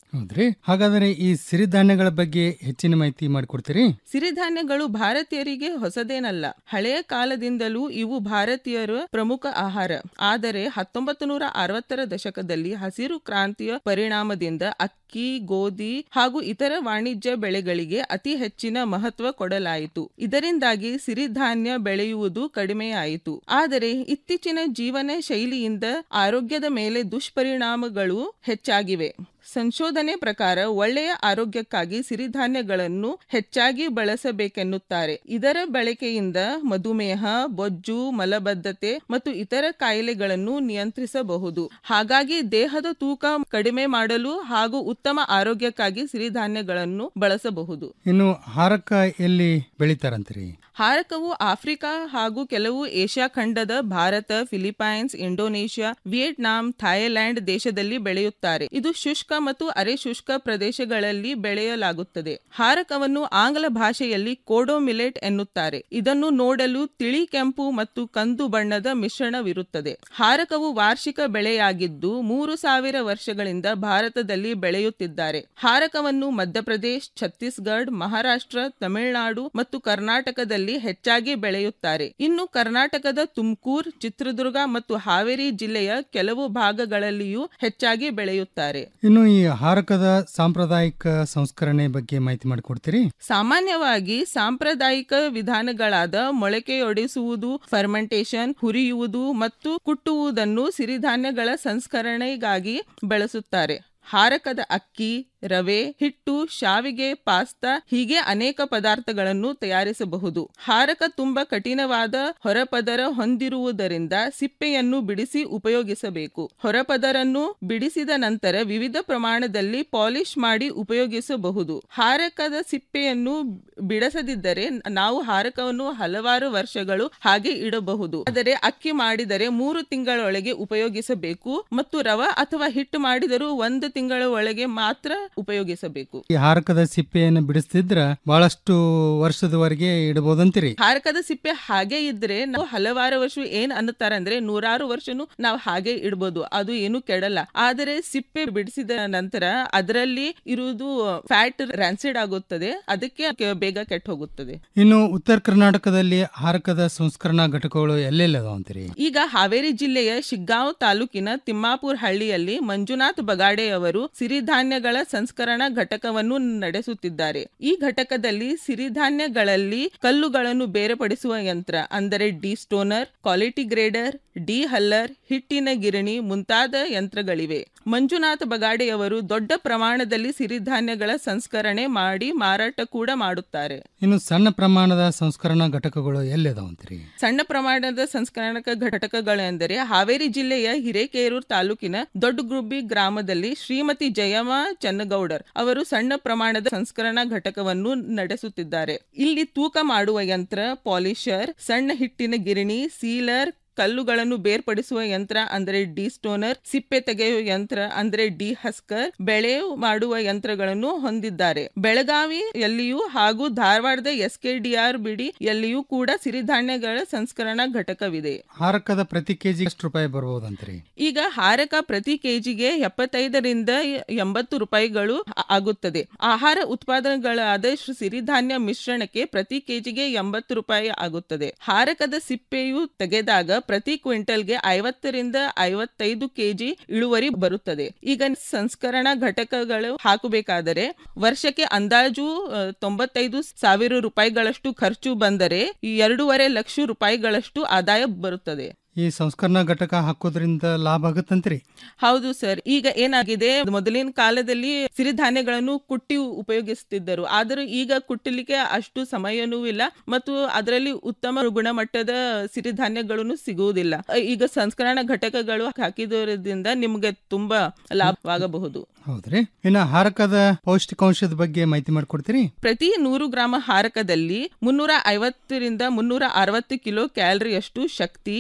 ಹೌದ್ರಿ ಹಾಗಾದರೆ ಈ ಸಿರಿಧಾನ್ಯಗಳ ಬಗ್ಗೆ ಹೆಚ್ಚಿನ ಮಾಹಿತಿ ಮಾಡಿಕೊಡ್ತೀರಿ ಸಿರಿಧಾನ್ಯಗಳು ಭಾರತೀಯರಿಗೆ ಹೊಸದೇನಲ್ಲ ಹಳೆಯ ಕಾಲದಿಂದಲೂ ಇವು ಭಾರತೀಯರ ಪ್ರಮುಖ ಆಹಾರ ಆದರೆ ಹತ್ತೊಂಬತ್ತು ನೂರ ಅರವತ್ತರ ದಶಕದಲ್ಲಿ ಹಸಿರು ಕ್ರಾಂತಿಯ ಪರಿಣಾಮದಿಂದ ಅಕ್ಕಿ ಗೋಧಿ ಹಾಗೂ ಇತರ ವಾಣಿಜ್ಯ ಬೆಳೆಗಳಿಗೆ ಅತಿ ಹೆಚ್ಚಿನ ಮಹತ್ವ ಕೊಡಲಾಯಿತು ಇದರಿಂದಾಗಿ ಸಿರಿಧಾನ್ಯ ಬೆಳೆಯುವುದು ಕಡಿಮೆಯಾಯಿತು ಆದರೆ ಇತ್ತೀಚಿನ ಜೀವನ ಶೈಲಿಯಿಂದ ಆರೋಗ್ಯದ ಮೇಲೆ ದುಷ್ಪರಿಣಾಮಗಳು ಹೆಚ್ಚಾಗಿವೆ ಸಂಶೋಧನೆ ಪ್ರಕಾರ ಒಳ್ಳೆಯ ಆರೋಗ್ಯಕ್ಕಾಗಿ ಸಿರಿಧಾನ್ಯಗಳನ್ನು ಹೆಚ್ಚಾಗಿ ಬಳಸಬೇಕೆನ್ನುತ್ತಾರೆ ಇದರ ಬಳಕೆಯಿಂದ ಮಧುಮೇಹ ಬೊಜ್ಜು ಮಲಬದ್ಧತೆ ಮತ್ತು ಇತರ ಕಾಯಿಲೆಗಳನ್ನು ನಿಯಂತ್ರಿಸಬಹುದು ಹಾಗಾಗಿ ದೇಹದ ತೂಕ ಕಡಿಮೆ ಮಾಡಲು ಹಾಗೂ ಉತ್ತಮ ಆರೋಗ್ಯಕ್ಕಾಗಿ ಸಿರಿಧಾನ್ಯಗಳನ್ನು ಬಳಸಬಹುದು ಇನ್ನು ಹಾರಕ ಎಲ್ಲಿ ಬೆಳಿತಾರಂತ್ರಿ ಹಾರಕವು ಆಫ್ರಿಕಾ ಹಾಗೂ ಕೆಲವು ಏಷ್ಯಾ ಖಂಡದ Bharat Philippines Indonesia Vietnam Thailand ದೇಶದಲ್ಲಿ ಬೆಳೆಯುತ್ತಾರೆ ಇದು ಶುಷ್ಕ ಮತ್ತು ಅರೆ ಶುಷ್ಕ ಪ್ರದೇಶಗಳಲ್ಲಿ ಬೆಳೆಯಲಾಗುತ್ತದೆ ಹಾರಕವನ್ನು ಆಂಗ್ಲ ಭಾಷೆಯಲ್ಲಿ ಕೋಡೋ ಮಿಲೆಟ್ ಎನ್ನುತ್ತಾರೆ ಇದನ್ನು ನೋಡಲು ತಿಳಿ ಕೆಂಪು ಮತ್ತು ಕಂದು ಬಣ್ಣದ ಮಿಶ್ರಣವಿರುತ್ತದೆ ಹಾರಕವು ವಾರ್ಷಿಕ ಬೆಳೆಯಾಗಿದ್ದು ಮೂರು ಸಾವಿರ ವರ್ಷಗಳಿಂದ ಭಾರತದಲ್ಲಿ ಬೆಳೆಯುತ್ತಿದ್ದಾರೆ ಹಾರಕವನ್ನು ಮಧ್ಯಪ್ರದೇಶ್ ಛತ್ತೀಸ್ಗಢ ಮಹಾರಾಷ್ಟ್ರ ತಮಿಳುನಾಡು ಮತ್ತು ಕರ್ನಾಟಕದಲ್ಲಿ ಹೆಚ್ಚಾಗಿ ಬೆಳೆಯುತ್ತಾರೆ ಇನ್ನು ಕರ್ನಾಟಕದ ತುಮಕೂರು ಚಿತ್ರದುರ್ಗ ಮತ್ತು ಹಾವೇರಿ ಜಿಲ್ಲೆಯ ಕೆಲವು ಭಾಗಗಳಲ್ಲಿಯೂ ಹೆಚ್ಚಾಗಿ ಬೆಳೆಯುತ್ತಾರೆ ಇನ್ನು ಈ ಹಾರಕದ ಸಾಂಪ್ರದಾಯಿಕ ಸಂಸ್ಕರಣೆ ಬಗ್ಗೆ ಮಾಹಿತಿ ಮಾಡಿಕೊಡ್ತೀರಿ ಸಾಮಾನ್ಯವಾಗಿ ಸಾಂಪ್ರದಾಯಿಕ ವಿಧಾನಗಳಾದ ಮೊಳಕೆಯೊಡೆಸುವುದು ಫರ್ಮೆಂಟೇಶನ್ ಹುರಿಯುವುದು ಮತ್ತು ಕುಟ್ಟುವುದನ್ನು ಸಿರಿಧಾನ್ಯಗಳ ಸಂಸ್ಕರಣೆಗಾಗಿ ಬಳಸುತ್ತಾರೆ ಹಾರಕದ ಅಕ್ಕಿ ರವೆ ಹಿಟ್ಟು ಶಾವಿಗೆ ಪಾಸ್ತಾ ಹೀಗೆ ಅನೇಕ ಪದಾರ್ಥಗಳನ್ನು ತಯಾರಿಸಬಹುದು ಹಾರಕ ತುಂಬಾ ಕಠಿಣವಾದ ಹೊರಪದರ ಹೊಂದಿರುವುದರಿಂದ ಸಿಪ್ಪೆಯನ್ನು ಬಿಡಿಸಿ ಉಪಯೋಗಿಸಬೇಕು ಹೊರಪದರನ್ನು ಬಿಡಿಸಿದ ನಂತರ ವಿವಿಧ ಪ್ರಮಾಣದಲ್ಲಿ ಪಾಲಿಶ್ ಮಾಡಿ ಉಪಯೋಗಿಸಬಹುದು ಹಾರಕದ ಸಿಪ್ಪೆಯನ್ನು ಬಿಡಿಸದಿದ್ದರೆ ನಾವು ಹಾರಕವನ್ನು ಹಲವಾರು ವರ್ಷಗಳು ಹಾಗೆ ಇಡಬಹುದು ಆದರೆ ಅಕ್ಕಿ ಮಾಡಿದರೆ ಮೂರು ತಿಂಗಳೊಳಗೆ ಉಪಯೋಗಿಸಬೇಕು ಮತ್ತು ರವ ಅಥವಾ ಹಿಟ್ಟು ಮಾಡಿದರೂ ಒಂದು ತಿಂಗಳ ಒಳಗೆ ಮಾತ್ರ ಉಪಯೋಗಿಸಬೇಕು ಈ ಹಾರಕದ ಸಿಪ್ಪೆಯನ್ನು ಬಿಡಿಸ್ತಿದ್ರ ಬಹಳಷ್ಟು ವರ್ಷದವರೆಗೆ ಇಡಬಹುದಂತೀರಿ ಹಾರಕದ ಸಿಪ್ಪೆ ಹಾಗೆ ಇದ್ರೆ ನಾವು ಹಲವಾರು ವರ್ಷ ಏನ್ ಅನ್ನುತ್ತಾರೆ ಅಂದ್ರೆ ನೂರಾರು ವರ್ಷನು ನಾವು ಹಾಗೆ ಇಡಬಹುದು ಅದು ಏನು ಕೆಡಲ್ಲ ಆದರೆ ಸಿಪ್ಪೆ ಬಿಡಿಸಿದ ನಂತರ ಅದರಲ್ಲಿ ಇರುವುದು ಫ್ಯಾಟ್ ರ್ಯಾನ್ಸಿಡ್ ಆಗುತ್ತದೆ ಅದಕ್ಕೆ ಕೆ- ಬೇಗ ಕೆಟ್ಟ ಹೋಗುತ್ತದೆ ಇನ್ನು ಉತ್ತರ ಕರ್ನಾಟಕದಲ್ಲಿ ಹಾರಕದ ಸಂಸ್ಕರಣಾ ಘಟಕಗಳು ಎಲ್ಲೆಲ್ಲ ಅದಾವಂತೀರಿ ಈಗ ಹಾವೇರಿ ಜಿಲ್ಲೆಯ ಶಿಗ್ಗಾಂವ್ ತಾಲೂಕಿನ ತಿಮ್ಮಾಪುರ್ ಹಳ್ಳಿಯಲ್ಲಿ ಮಂಜುನಾಥ್ ಬಗಾಡೆಯವರು ಸಿರಿಧಾನ್ಯಗಳ ಸಂಸ್ಕರಣಾ ಘಟಕವನ್ನು ನಡೆಸುತ್ತಿದ್ದಾರೆ ಈ ಘಟಕದಲ್ಲಿ ಸಿರಿಧಾನ್ಯಗಳಲ್ಲಿ ಕಲ್ಲುಗಳನ್ನು ಬೇರ್ಪಡಿಸುವ ಯಂತ್ರ ಅಂದರೆ destoner quality grader dehuller ಹಿಟ್ಟಿನ ಗಿರಣಿ ಮುಂತಾದ ಯಂತ್ರಗಳಿವೆ ಮಂಜುನಾಥ ಬಗಾಡೆಯವರು ದೊಡ್ಡ ಪ್ರಮಾಣದಲ್ಲಿ ಸಿರಿಧಾನ್ಯಗಳ ಸಂಸ್ಕರಣೆ ಮಾಡಿ ಮಾರಾಟ ಕೂಡ ಮಾಡುತ್ತಾರೆ ಇನ್ನು ಸಣ್ಣ ಪ್ರಮಾಣದ ಸಂಸ್ಕರಣಾ ಘಟಕಗಳು ಎಲ್ಲದಾವಂತೀರಿ ಸಣ್ಣ ಪ್ರಮಾಣದ ಸಂಸ್ಕರಣಕ ಘಟಕಗಳೆಂದರೆ ಹಾವೇರಿ ಜಿಲ್ಲೆಯ ಹಿರೇಕೇರೂರು ತಾಲೂಕಿನ ದೊಡ್ಡಗುಬ್ಬಿ ಗ್ರಾಮದಲ್ಲಿ ಶ್ರೀಮತಿ ಜಯಮ್ಮ ಚನ್ನಗೌಡರ್ ಅವರು ಸಣ್ಣ ಪ್ರಮಾಣದ ಸಂಸ್ಕರಣಾ ಘಟಕವನ್ನು ನಡೆಸುತ್ತಿದ್ದಾರೆ ಇಲ್ಲಿ ತೂಕ ಮಾಡುವ ಯಂತ್ರ ಪಾಲಿಷರ್ ಸಣ್ಣ ಹಿಟ್ಟಿನ ಗಿರಣಿ ಸೀಲರ್ ಕಲ್ಲುಗಳನ್ನು ಬೇರ್ಪಡಿಸುವ ಯಂತ್ರ ಅಂದರೆ ಡಿ ಸ್ಟೋನರ್ ಸಿಪ್ಪೆ ತೆಗೆಯುವ ಯಂತ್ರ ಅಂದರೆ ಡಿ ಹಸ್ಕರ್ ಬೆಳೆ ಮಾಡುವ ಯಂತ್ರಗಳನ್ನು ಹೊಂದಿದ್ದಾರೆ ಬೆಳಗಾವಿಯಲ್ಲಿಯೂ ಹಾಗೂ ಧಾರವಾಡದ ಎಸ್ಕೆಡಿಆರ್ ಬಿಡಿ ಯಲ್ಲಿಯೂ ಕೂಡ ಸಿರಿಧಾನ್ಯಗಳ ಸಂಸ್ಕರಣಾ ಘಟಕವಿದೆ ಹಾರಕದ ಪ್ರತಿ ಕೆಜಿ ಎಷ್ಟು ರೂಪಾಯಿ ಬರ್ಬೋದಂತೀರಿ ಈಗ ಹಾರಕ ಪ್ರತಿ ಕೆಜಿಗೆ ಎಪ್ಪತ್ತೈದರಿಂದ ಎಂಬತ್ತು ರೂಪಾಯಿಗಳು ಆ- ಆಗುತ್ತದೆ ಆಹಾರ ಉತ್ಪಾದನೆಗಳಾದ ಶ್ರೀ- ಸಿರಿಧಾನ್ಯ ಮಿಶ್ರಣಕ್ಕೆ ಪ್ರತಿ ಕೆಜಿಗೆ ಎಂಬತ್ತು ರೂಪಾಯಿ ಆಗುತ್ತದೆ ಹಾರಕದ ಸಿಪ್ಪೆಯು ತೆಗೆದಾಗ ಪ್ರತಿ ಕ್ವಿಂಟಲ್ಗೆ ಐವತ್ತರಿಂದ ಐವತ್ತೈದು ಕೆಜಿ ಇಳುವರಿ ಬರುತ್ತದೆ ಈಗ ಸಂಸ್ಕರಣಾ ಘಟಕಗಳು ಹಾಕಬೇಕಾದರೆ ವರ್ಷಕ್ಕೆ ಅಂದಾಜು ಆ, ತೊಂಬತ್ತೈದು ಸಾವಿರ ರೂಪಾಯಿಗಳಷ್ಟು ಖರ್ಚು ಬಂದರೆ ಈ ಎರಡೂವರೆ ಲಕ್ಷ ರೂಪಾಯಿಗಳಷ್ಟು ಆದಾಯ ಬರುತ್ತದೆ ಈ ಸಂಸ್ಕರಣಾ ಘಟಕ ಹಾಕೋದ್ರಿಂದ ಲಾಭ ಆಗತ್ತಂತ್ರಿ ಹೌದು ಸರ್ ಈಗ ಏನಾಗಿದೆ ಮೊದಲಿನ ಕಾಲದಲ್ಲಿ ಸಿರಿಧಾನ್ಯಗಳನ್ನು ಕುಟ್ಟಿ ಉಪಯೋಗಿಸುತ್ತಿದ್ದರು ಆದರೂ ಈಗ ಕುಟ್ಟಲಿಕ್ಕೆ ಅಷ್ಟು ಸಮಯನೂ ಇಲ್ಲ ಮತ್ತು ಅದರಲ್ಲಿ ಉತ್ತಮ ಗುಣಮಟ್ಟದ ಸಿರಿಧಾನ್ಯಗಳನ್ನು ಸಿಗುವುದಿಲ್ಲ ಈಗ ಸಂಸ್ಕರಣಾ ಘಟಕಗಳು ಹಾಕಿದರಿಂದ ನಿಮಗೆ ತುಂಬಾ ಲಾಭವಾಗಬಹುದು ಹೌದ್ರಿ ಇನ್ನು ಹಾರಕದ ಪೌಷ್ಟಿಕಾಂಶದ ಬಗ್ಗೆ ಮಾಹಿತಿ ಮಾಡಿಕೊಡ್ತೀರಿ ಪ್ರತಿ ನೂರು ಗ್ರಾಮ ಹಾರಕದಲ್ಲಿ ಮುನ್ನೂರ ಐವತ್ತರಿಂದ ಮುನ್ನೂರ ಅರವತ್ತು ಕಿಲೋ ಕ್ಯಾಲರಿಯಷ್ಟು ಶಕ್ತಿ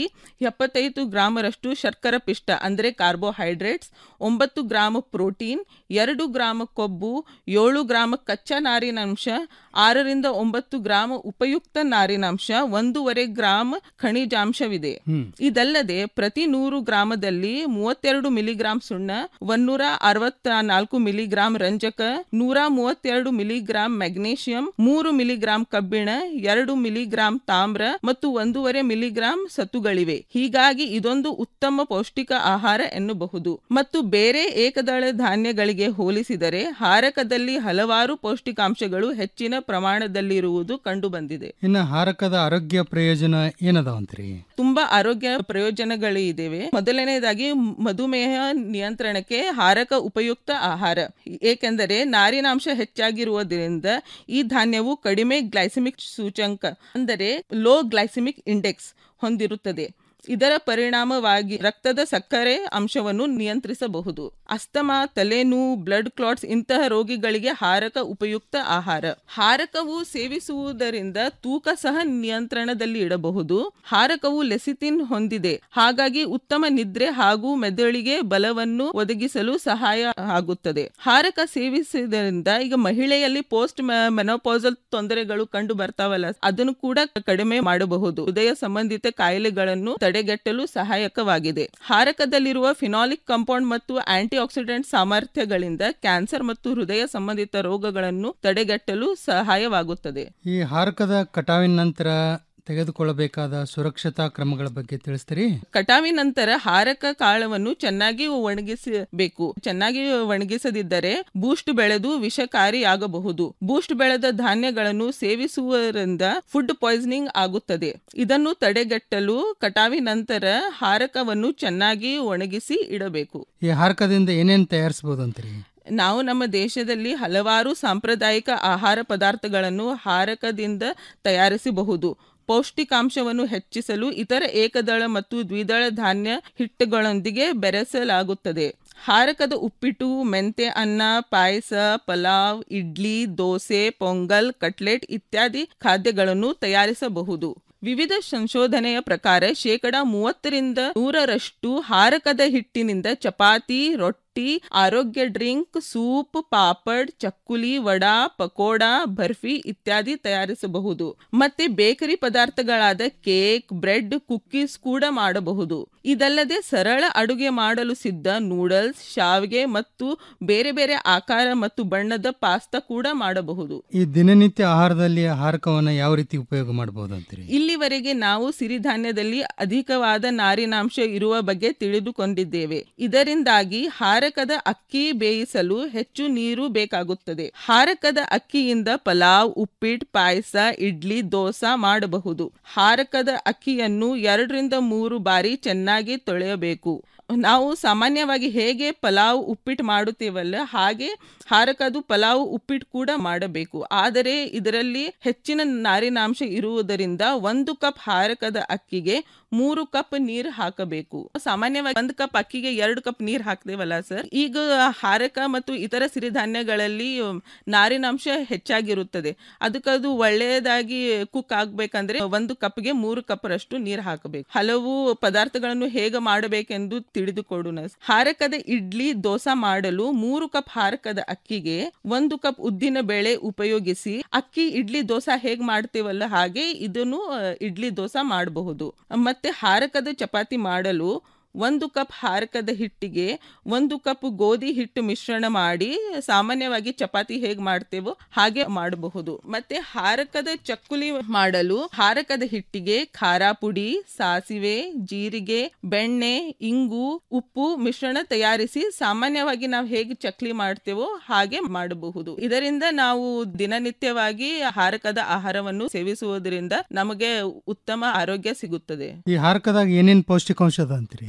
ಎಪ್ಪತ್ತೈದು ಗ್ರಾಮರಷ್ಟು ಶರ್ಕರ ಪಿಷ್ಟ ಅಂದರೆ ಕಾರ್ಬೋಹೈಡ್ರೇಟ್ಸ್ ಒಂಬತ್ತು ಗ್ರಾಮ್ ಪ್ರೋಟೀನ್ ಎರಡು ಗ್ರಾಮ್ ಕೊಬ್ಬು ಏಳು ಗ್ರಾಮ್ ಕಚ್ಚಾ ನಾರಿನಾಂಶ ಆರರಿಂದ ಒಂಬತ್ತು ಗ್ರಾಮ್ ಉಪಯುಕ್ತ ನಾರಿನಾಂಶ ಒಂದೂವರೆ ಗ್ರಾಮ್ ಖನಿಜಾಂಶವಿದೆ ಇದಲ್ಲದೆ ಪ್ರತಿ ನೂರು ಗ್ರಾಮದಲ್ಲಿ ಮೂವತ್ತೆರಡು ಮಿಲಿಗ್ರಾಂ ಸುಣ್ಣ ಒನ್ನೂರ ಅರವತ್ತ ನಾಲ್ಕು ಮಿಲಿಗ್ರಾಂ ರಂಜಕ ನೂರ ಮೂವತ್ತೆರಡು ಮಿಲಿಗ್ರಾಂ ಮೆಗ್ನೀಷಿಯಂ ಮೂರು ಮಿಲಿಗ್ರಾಂ ಕಬ್ಬಿಣ ಎರಡು ಮಿಲಿಗ್ರಾಂ ತಾಮ್ರ ಮತ್ತು ಒಂದೂವರೆ ಮಿಲಿಗ್ರಾಂ ಸತ್ತುಗಳಿವೆ ಹೀಗಾಗಿ ಇದೊಂದು ಉತ್ತಮ ಪೌಷ್ಟಿಕ ಆಹಾರ ಎನ್ನಬಹುದು ಮತ್ತು ಬೇರೆ ಏಕದಳ ಧಾನ್ಯಗಳಿಗೆ ಹೋಲಿಸಿದರೆ ಹಾರಕದಲ್ಲಿ ಹಲವಾರು ಪೌಷ್ಟಿಕಾಂಶಗಳು ಹೆಚ್ಚಿನ ಪ್ರಮಾಣದಲ್ಲಿರುವುದು ಕಂಡುಬಂದಿದೆ ಇನ್ನು ಹಾರಕದ ಆರೋಗ್ಯ ಪ್ರಯೋಜನ ಏನದಾವಂತ್ರಿ ತುಂಬಾ ಆರೋಗ್ಯ ಪ್ರಯೋಜನಗಳು ಇದಾವೆ ಮೊದಲನೇದಾಗಿ ಮಧುಮೇಹ ನಿಯಂತ್ರಣಕ್ಕೆ ಹಾರಕ ಉಪಯುಕ್ತ ಆಹಾರ ಏಕೆಂದರೆ ನಾರಿನಾಂಶ ಹೆಚ್ಚಾಗಿರುವುದರಿಂದ ಈ ಧಾನ್ಯವು ಕಡಿಮೆ ಗ್ಲೈಸೆಮಿಕ್ ಸೂಚಂಕ ಅಂದರೆ ಲೋ ಗ್ಲೈಸೆಮಿಕ್ ಇಂಡೆಕ್ಸ್ ಹೊಂದಿರುತ್ತದೆ ಇದರ ಪರಿಣಾಮವಾಗಿ ರಕ್ತದ ಸಕ್ಕರೆ ಅಂಶವನ್ನು ನಿಯಂತ್ರಿಸಬಹುದು ಅಸ್ತಮಾ ತಲೆನೋವು ಬ್ಲಡ್ ಕ್ಲಾಟ್ಸ್ ಇಂತಹ ರೋಗಿಗಳಿಗೆ ಹಾರಕ ಉಪಯುಕ್ತ ಆಹಾರ ಹಾರಕವು ಸೇವಿಸುವುದರಿಂದ ತೂಕ ಸಹ ನಿಯಂತ್ರಣದಲ್ಲಿ ಇಡಬಹುದು ಹಾರಕವು ಲೆಸಿತಿನ್ ಹೊಂದಿದೆ ಹಾಗಾಗಿ ಉತ್ತಮ ನಿದ್ರೆ ಹಾಗೂ ಮೆದುಳಿಗೆ ಬಲವನ್ನು ಒದಗಿಸಲು ಸಹಾಯ ಆಗುತ್ತದೆ ಹಾರಕ ಸೇವಿಸುವುದರಿಂದ ಈಗ ಮಹಿಳೆಯಲ್ಲಿ ಪೋಸ್ಟ್ ಮೆನೋಪಾಸಲ್ ತೊಂದರೆಗಳು ಕಂಡು ಬರ್ತಾವಲ್ಲ ಅದನ್ನು ಕೂಡ ಕಡಿಮೆ ಮಾಡಬಹುದು ಹೃದಯ ಸಂಬಂಧಿತ ಕಾಯಿಲೆಗಳನ್ನು ತಡೆಗಟ್ಟಲು ಸಹಾಯಕವಾಗಿದೆ ಹಾರಕದಲ್ಲಿರುವ ಫಿನಾಲಿಕ್ ಕಾಂಪೌಂಡ್ ಮತ್ತು ಆಂಟಿ ಆಕ್ಸಿಡೆಂಟ್ ಸಾಮರ್ಥ್ಯಗಳಿಂದ ಕ್ಯಾನ್ಸರ್ ಮತ್ತು ಹೃದಯ ಸಂಬಂಧಿತ ರೋಗಗಳನ್ನು ತಡೆಗಟ್ಟಲು ಸಹಾಯವಾಗುತ್ತದೆ ಈ ಹಾರಕದ ಕಟಾವಿನ ನಂತರ ತೆಗೆದುಕೊಳ್ಳಬೇಕಾದ ಸುರಕ್ಷತಾ ಕ್ರಮಗಳ ಬಗ್ಗೆ ತಿಳಿಸ್ತೀರಿ ಕಟಾವಿನ ನಂತರ ಹಾರಕ ಕಾಳವನ್ನು ಚೆನ್ನಾಗಿ ಒಣಗಿಸಬೇಕು ಚೆನ್ನಾಗಿ ಒಣಗಿಸದಿದ್ದರೆ ಬೂಸ್ಟ್ ಬೆಳೆದು ವಿಷಕಾರಿಯಾಗಬಹುದು ಬೂಸ್ಟ್ ಬೆಳೆದ ಧಾನ್ಯಗಳನ್ನು ಸೇವಿಸುವುದರಿಂದ ಫುಡ್ ಪಾಯ್ಸನಿಂಗ್ ಆಗುತ್ತದೆ ಇದನ್ನು ತಡೆಗಟ್ಟಲು ಕಟಾವಿನ ನಂತರ ಹಾರಕವನ್ನು ಚೆನ್ನಾಗಿ ಒಣಗಿಸಿ ಇಡಬೇಕು ಈ ಹಾರಕದಿಂದ ಏನೇನು ತಯಾರಿಸಬಹುದು ಅಂತೀರಿ ನಾವು ನಮ್ಮ ದೇಶದಲ್ಲಿ ಹಲವಾರು ಸಾಂಪ್ರದಾಯಿಕ ಆಹಾರ ಪದಾರ್ಥಗಳನ್ನು ಹಾರಕದಿಂದ ತಯಾರಿಸಬಹುದು ಪೌಷ್ಟಿಕಾಂಶವನ್ನು ಹೆಚ್ಚಿಸಲು ಇತರ ಏಕದಳ ಮತ್ತು ದ್ವಿದಳ ಧಾನ್ಯ ಹಿಟ್ಟುಗಳೊಂದಿಗೆ ಬೆರೆಸಲಾಗುತ್ತದೆ ಹಾರಕದ ಉಪ್ಪಿಟ್ಟು ಮೆಂತೆ ಅನ್ನ ಪಾಯಸ ಪಲಾವ್ ಇಡ್ಲಿ ದೋಸೆ ಪೊಂಗಲ್ ಕಟ್ಲೆಟ್ ಇತ್ಯಾದಿ ಖಾದ್ಯಗಳನ್ನು ತಯಾರಿಸಬಹುದು ವಿವಿಧ ಸಂಶೋಧನೆಯ ಪ್ರಕಾರ ಶೇಕಡ ಮೂವತ್ತರಿಂದ ನೂರರಷ್ಟು ಹಾರಕದ ಹಿಟ್ಟಿನಿಂದ ಚಪಾತಿ ರೊಟ್ಟಿ ಆರೋಗ್ಯ ಡ್ರಿಂಕ್ ಸೂಪ್ ಪಾಪಡ್ ಚಕ್ಕುಲಿ ವಡಾ ಪಕೋಡಾ ಬರ್ಫಿ ಇತ್ಯಾದಿ ತಯಾರಿಸಬಹುದು ಮತ್ತೆ ಬೇಕರಿ ಪದಾರ್ಥಗಳಾದ ಕೇಕ್ ಬ್ರೆಡ್ ಕುಕ್ಕೀಸ್ ಕೂಡ ಮಾಡಬಹುದು ಇದಲ್ಲದೆ ಸರಳ ಅಡುಗೆ ಮಾಡಲು ಸಿದ್ಧ ನೂಡಲ್ಸ್ ಶಾವಿಗೆ ಮತ್ತು ಬೇರೆ ಬೇರೆ ಆಕಾರ ಮತ್ತು ಬಣ್ಣದ ಪಾಸ್ತಾ ಕೂಡ ಮಾಡಬಹುದು ಈ ದಿನನಿತ್ಯ ಆಹಾರದಲ್ಲಿ ಹಾರಕವನ್ನು ಯಾವ ರೀತಿ ಉಪಯೋಗ ಮಾಡಬಹುದು ಅಂತೀರಿ ಇಲ್ಲಿವರೆಗೆ ನಾವು ಸಿರಿಧಾನ್ಯದಲ್ಲಿ ಅಧಿಕವಾದ ನಾರಿನಾಂಶ ಇರುವ ಬಗ್ಗೆ ತಿಳಿದುಕೊಂಡಿದ್ದೇವೆ ಇದರಿಂದಾಗಿ ಹಾರಕದ ಅಕ್ಕಿ ಬೇಯಿಸಲು ಹೆಚ್ಚು ನೀರು ಬೇಕಾಗುತ್ತದೆ ಹಾರಕದ ಅಕ್ಕಿಯಿಂದ ಪಲಾವ್ ಉಪ್ಪಿಟ್ಟು ಪಾಯಸ ಇಡ್ಲಿ ದೋಸಾ ಮಾಡಬಹುದು ಹಾರಕದ ಅಕ್ಕಿಯನ್ನು ಎರಡರಿಂದ ಮೂರು ಬಾರಿ ಚೆನ್ನಾಗಿ ತೊಳೆಯಬೇಕು ನಾವು ಸಾಮಾನ್ಯವಾಗಿ ಹೇಗೆ ಪಲಾವ್ ಉಪ್ಪಿಟ್ಟು ಮಾಡುತ್ತೇವಲ್ಲ ಹಾಗೆ ಹಾರಕದು ಪಲಾವ್ ಉಪ್ಪಿಟ್ಟು ಕೂಡ ಮಾಡಬೇಕು ಆದರೆ ಇದರಲ್ಲಿ ಹೆಚ್ಚಿನ ನಾರಿನಾಂಶ ಇರುವುದರಿಂದ ಒಂದು ಕಪ್ ಹಾರಕದ ಅಕ್ಕಿಗೆ ಮೂರು ಕಪ್ ನೀರು ಹಾಕಬೇಕು ಸಾಮಾನ್ಯವಾಗಿ ಒಂದು ಕಪ್ ಅಕ್ಕಿಗೆ ಎರಡು ಕಪ್ ನೀರು ಹಾಕ್ತೇವಲ್ಲ ಸರ್ ಈಗ ಹಾರಕ ಮತ್ತು ಇತರ ಸಿರಿಧಾನ್ಯಗಳಲ್ಲಿ ನಾರಿನಾಂಶ ಹೆಚ್ಚಾಗಿರುತ್ತದೆ ಅದಕ್ಕದು ಒಳ್ಳೆಯದಾಗಿ ಕುಕ್ ಆಗ್ಬೇಕಂದ್ರೆ ಒಂದು ಕಪ್ಗೆ ಮೂರು ಕಪ್ ರಷ್ಟು ನೀರು ಹಾಕಬೇಕು ಹಲವು ಪದಾರ್ಥಗಳನ್ನು ಹೇಗೆ ಮಾಡಬೇಕೆಂದು ತಿಳಿದುಕೊಡೋಣ ಹಾರಕದ ಇಡ್ಲಿ ದೋಸಾ ಮಾಡಲು ಮೂರು ಕಪ್ ಹಾರಕದ ಅಕ್ಕಿಗೆ ಒಂದು ಕಪ್ ಉದ್ದಿನ ಬೇಳೆ ಉಪಯೋಗಿಸಿ ಅಕ್ಕಿ ಇಡ್ಲಿ ದೋಸಾ ಹೇಗ್ ಮಾಡ್ತೇವಲ್ಲ ಹಾಗೆ ಇದನ್ನು ಇಡ್ಲಿ ದೋಸಾ ಮಾಡಬಹುದು ಮತ್ತೆ ಹಾರಕದ ಚಪಾತಿ ಮಾಡಲು ಒಂದು ಕಪ್ ಹಾರಕದ ಹಿಟ್ಟಿಗೆ ಒಂದು ಕಪ್ ಗೋಧಿ ಹಿಟ್ಟು ಮಿಶ್ರಣ ಮಾಡಿ ಸಾಮಾನ್ಯವಾಗಿ ಚಪಾತಿ ಹೇಗೆ ಮಾಡ್ತೇವೋ ಹಾಗೆ ಮಾಡಬಹುದು ಮತ್ತೆ ಹಾರಕದ ಚಕ್ಕುಲಿ ಮಾಡಲು ಹಾರಕದ ಹಿಟ್ಟಿಗೆ ಖಾರ ಪುಡಿ ಸಾಸಿವೆ ಜೀರಿಗೆ ಬೆಣ್ಣೆ ಇಂಗು ಉಪ್ಪು ಮಿಶ್ರಣ ತಯಾರಿಸಿ ಸಾಮಾನ್ಯವಾಗಿ ನಾವು ಹೇಗೆ ಚಕ್ಲಿ ಮಾಡ್ತೇವೋ ಹಾಗೆ ಮಾಡಬಹುದು ಇದರಿಂದ ನಾವು ದಿನನಿತ್ಯವಾಗಿ ಹಾರಕದ ಆಹಾರವನ್ನು ಸೇವಿಸುವುದರಿಂದ ನಮಗೆ ಉತ್ತಮ ಆರೋಗ್ಯ ಸಿಗುತ್ತದೆ ಈ ಹಾರಕದಾಗ ಏನೇನು ಪೌಷ್ಟಿಕಾಂಶ ಅದ ಅಂತೀರಿ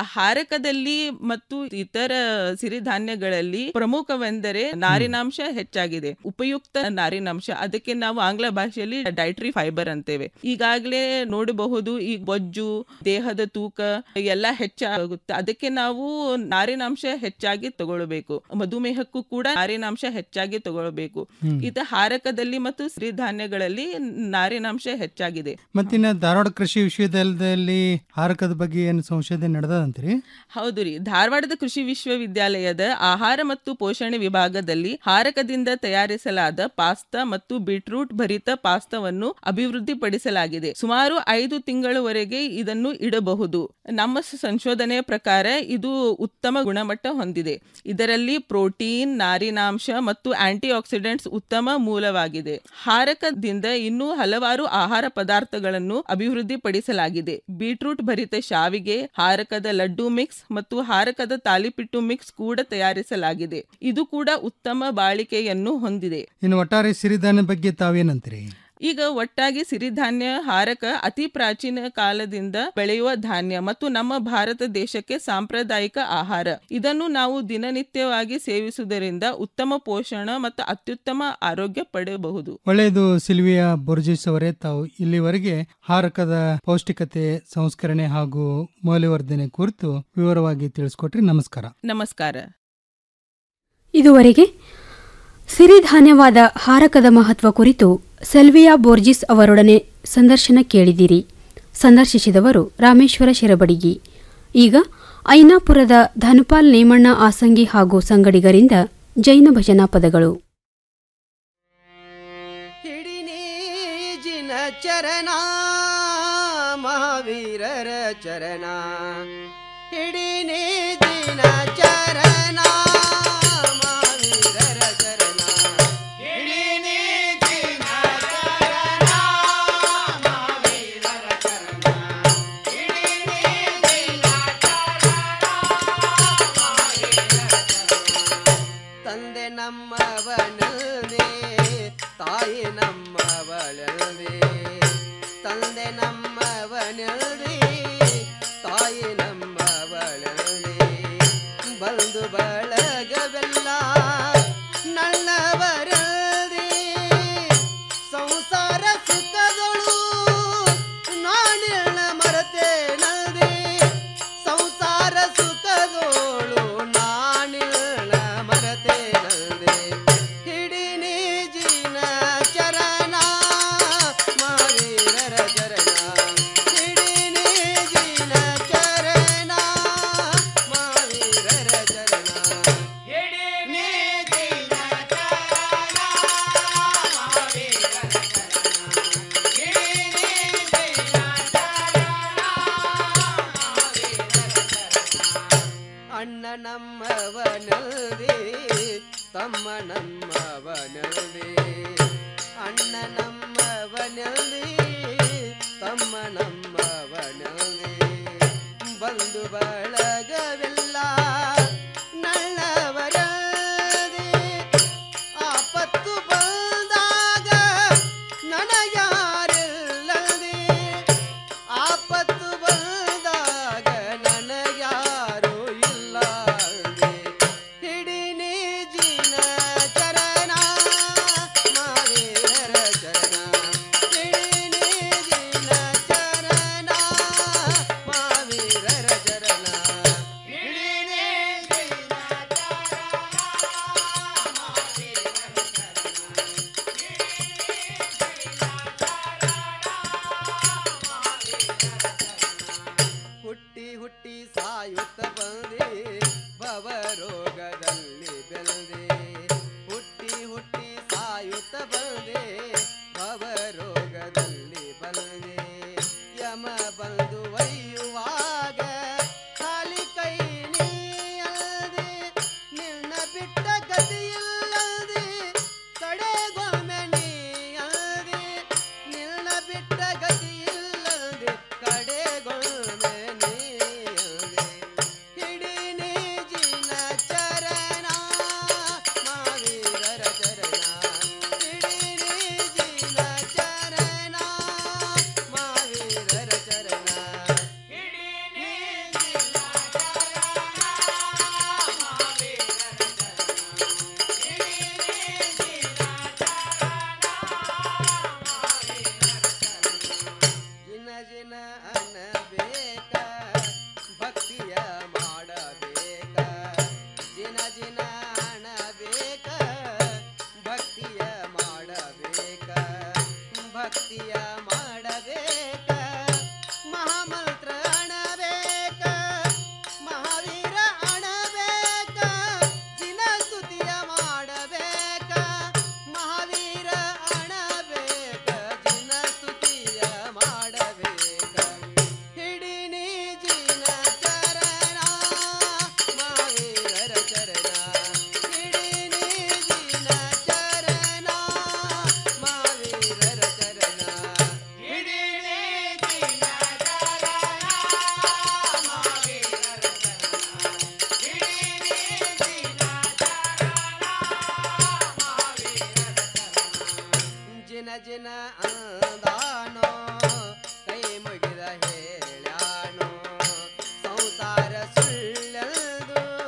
ಹಾರಕದಲ್ಲಿ ಮತ್ತು ಇತರ ಸಿರಿಧಾನ್ಯಗಳಲ್ಲಿ ಪ್ರಮುಖವೆಂದರೆ ನಾರಿನಾಂಶ ಹೆಚ್ಚಾಗಿದೆ ಉಪಯುಕ್ತ ನಾರಿನಾಂಶ ಅದಕ್ಕೆ ನಾವು ಆಂಗ್ಲ ಭಾಷೆಯಲ್ಲಿ ಡೈಟ್ರಿ ಫೈಬರ್ ಅಂತೇವೆ ಈಗಾಗಲೇ ನೋಡಬಹುದು ಈ ಬೊಜ್ಜು ದೇಹದ ತೂಕ ಎಲ್ಲ ಹೆಚ್ಚಾಗುತ್ತೆ ಅದಕ್ಕೆ ನಾವು ನಾರಿನಾಂಶ ಹೆಚ್ಚಾಗಿ ತಗೊಳ್ಬೇಕು ಮಧುಮೇಹಕ್ಕೂ ಕೂಡ ನಾರಿನಾಂಶ ಹೆಚ್ಚಾಗಿ ತಗೊಳ್ಬೇಕು ಹ್ಮ್. ಇತ ಹಾರಕದಲ್ಲಿ ಮತ್ತು ಸಿರಿಧಾನ್ಯಗಳಲ್ಲಿ ನಾರಿನಾಂಶ ಹೆಚ್ಚಾಗಿದೆ ಮತ್ತಿನ್ನ ಧಾರವಾಡ ಕೃಷಿ ವಿಶ್ವವಿದ್ಯಾಲಯದಲ್ಲಿ ಹಾರಕದ ಬಗ್ಗೆ ಏನು ಸಂಶೋಧನೆ ನಡೆದಂತ್ರಿ ಹೌದು ರೀ ಧಾರವಾಡದ ಕೃಷಿ ವಿಶ್ವವಿದ್ಯಾಲಯದ ಆಹಾರ ಮತ್ತು ಪೋಷಣೆ ವಿಭಾಗದಲ್ಲಿ ಹಾರಕದಿಂದ ತಯಾರಿಸಲಾದ ಪಾಸ್ತಾ ಮತ್ತು ಬೀಟ್ರೂಟ್ ಭರಿತ ಪಾಸ್ತಾವನ್ನು ಅಭಿವೃದ್ಧಿಪಡಿಸಲಾಗಿದೆ ಸುಮಾರು ಐದು ತಿಂಗಳವರೆಗೆ ಇದನ್ನು ಇಡಬಹುದು ನಮ್ಮ ಸಂಶೋಧನೆಯ ಪ್ರಕಾರ ಇದು ಉತ್ತಮ ಗುಣಮಟ್ಟ ಹೊಂದಿದೆ ಇದರಲ್ಲಿ ಪ್ರೋಟೀನ್ ನಾರಿನಾಂಶ ಮತ್ತು ಆಂಟಿ ಆಕ್ಸಿಡೆಂಟ್ಸ್ ಉತ್ತಮ ಮೂಲವಾಗಿದೆ ಹಾರಕದಿಂದ ಇನ್ನೂ ಹಲವಾರು ಆಹಾರ ಪದಾರ್ಥಗಳನ್ನು ಅಭಿವೃದ್ಧಿಪಡಿಸಲಾಗಿದೆ ಬೀಟ್ರೂಟ್ ಭರಿತ ಶಾವಿಗೆ ಹಾರಕದ ಲಡ್ಡು ಮಿಕ್ಸ್ ಮತ್ತು ಹಾರಕದ ತಾಲಿಪಿಟ್ಟು ಮಿಕ್ಸ್ ಕೂಡ ತಯಾರಿಸಲಾಗಿದೆ ಇದು ಕೂಡ ಉತ್ತಮ ಬಾಳಿಕೆಯನ್ನು ಹೊಂದಿದೆ ಇನ್ನು ಒಟ್ಟಾರೆ ಸಿರಿಧಾನ್ಯ ಬಗ್ಗೆ ತಾವೇನಂತೀರಿ ಈಗ ಒಟ್ಟಾಗಿ ಸಿರಿಧಾನ್ಯ ಹಾರಕ ಅತಿ ಪ್ರಾಚೀನ ಕಾಲದಿಂದ ಬೆಳೆಯುವ ಧಾನ್ಯ ಮತ್ತು ನಮ್ಮ ಭಾರತ ದೇಶಕ್ಕೆ ಸಾಂಪ್ರದಾಯಿಕ ಆಹಾರ ಇದನ್ನು ನಾವು ದಿನನಿತ್ಯವಾಗಿ ಸೇವಿಸುವುದರಿಂದ ಉತ್ತಮ ಪೋಷಣ ಮತ್ತು ಅತ್ಯುತ್ತಮ ಆರೋಗ್ಯ ಪಡೆಯಬಹುದು ಒಳ್ಳೆಯದು ಸಿಲ್ವಿಯಾ ಬೊರ್ಜಿಸ್ ಅವರೇ ತಾವು ಇಲ್ಲಿವರೆಗೆ ಹಾರಕದ ಪೌಷ್ಟಿಕತೆ ಸಂಸ್ಕರಣೆ ಹಾಗೂ ಮೌಲ್ಯವರ್ಧನೆ ಕುರಿತು ವಿವರವಾಗಿ ತಿಳಿಸ್ಕೊಟ್ರಿ ನಮಸ್ಕಾರ ನಮಸ್ಕಾರ ಇದುವರೆಗೆ ಸಿರಿಧಾನ್ಯವಾದ ಹಾರಕದ ಮಹತ್ವ ಕುರಿತು ಸೆಲ್ವಿಯಾ ಬೋರ್ಜಿಸ್ ಅವರೊಡನೆ ಸಂದರ್ಶನ ಕೇಳಿದಿರಿ ಸಂದರ್ಶಿಸಿದವರು ರಾಮೇಶ್ವರ ಶಿರಬಡಿಗಿ ಈಗ ಐನಾಪುರದ ಧನುಪಾಲ್ ನೇಮಣ್ಣ ಆಸಂಗಿ ಹಾಗೂ ಸಂಗಡಿಗರಿಂದ ಜೈನ ಭಜನಾ ಪದಗಳು ಜಿನ ಚರಣ ಮಹಾವೀರರ ಚರಣ ಹಿಡಿನೇ ಜಿನ ಚರಣ ಮಹಾವೀರರ ಚರಣ ಹಿಡಿನೇ ಜಿನ ಚರಣ ಮಹಾವೀರರ ಚರಣ ಹಿಡಿನೇ ಜಿನ ಚರಣ ಮಹಾವೀರರ ಚರಣ ತಂದೆ ನಮ್ಮವನದೇ ತಾಯಿ ನಮ್ಮವಳದೇ ತಂದೆ ನಮ್ಮವನದೇ ತಾಯಿ ನಮ್ಮವಳದೇ ಬಂಧು ಬಳಗವೆಲ್ಲ ನನ್ನವರದೇ ಸಂಸಾರ ಸುಖಗಳು ನಾನೆಲ್ಲ ಮರತೇನದೇ ಸಂಸಾರ ಸುಖಗಳು ನಾನೆಲ್ಲ ಮರತೇನದೇ ಹಿಡಿನಿ ಜಿನ ಚರಣ ಮಾವೀರರ ಚರಣ ಹಿಡಿನಿ ಜಿನ ಚರಣ ಮಾವೀರರ ಚರಣ ಹಿಡಿನಿ ಜಿನ ಚರಣ ಮಾವೀರರ ಚರಣ ಹಿಡಿನಿ ಜಿನ ಅಣ್ಣ ನಮ್ಮವನದೇ ತಮ್ಮ ನಮ್ಮವನದೇ ಅಣ್ಣ ನಮ್ಮವನದೇ ತಮ್ಮ ನಮ್ಮವನದೇ ಬಂಧು ಬಳಗವೆಲ್ಲ ನಳ್ಳವರದೇ ಆಪತ್ತು ಬಂದಾಗ ನನಗ್ಯಾರಿಲ್ಲದೆ ಆಪತ್ತು ಬಂದಾಗ ನನಗ್ಯಾರು ಇಲ್ಲ ಹಿಡಿನಿ ಜಿನ ಚರಣ ಮಾವೀರರ ಚರಣ ಹಿಡಿನಿ ಜಿನ ಚರಣ ಮಾವೀರರ ಚರಣ ಹಿಡಿನಿ ಜಿನ ಹುಟ್ಟಿ ಹುಟ್ಟಿ ಸಾಯುತ್ತ ಬಂದೆ ಭವರೋಗದ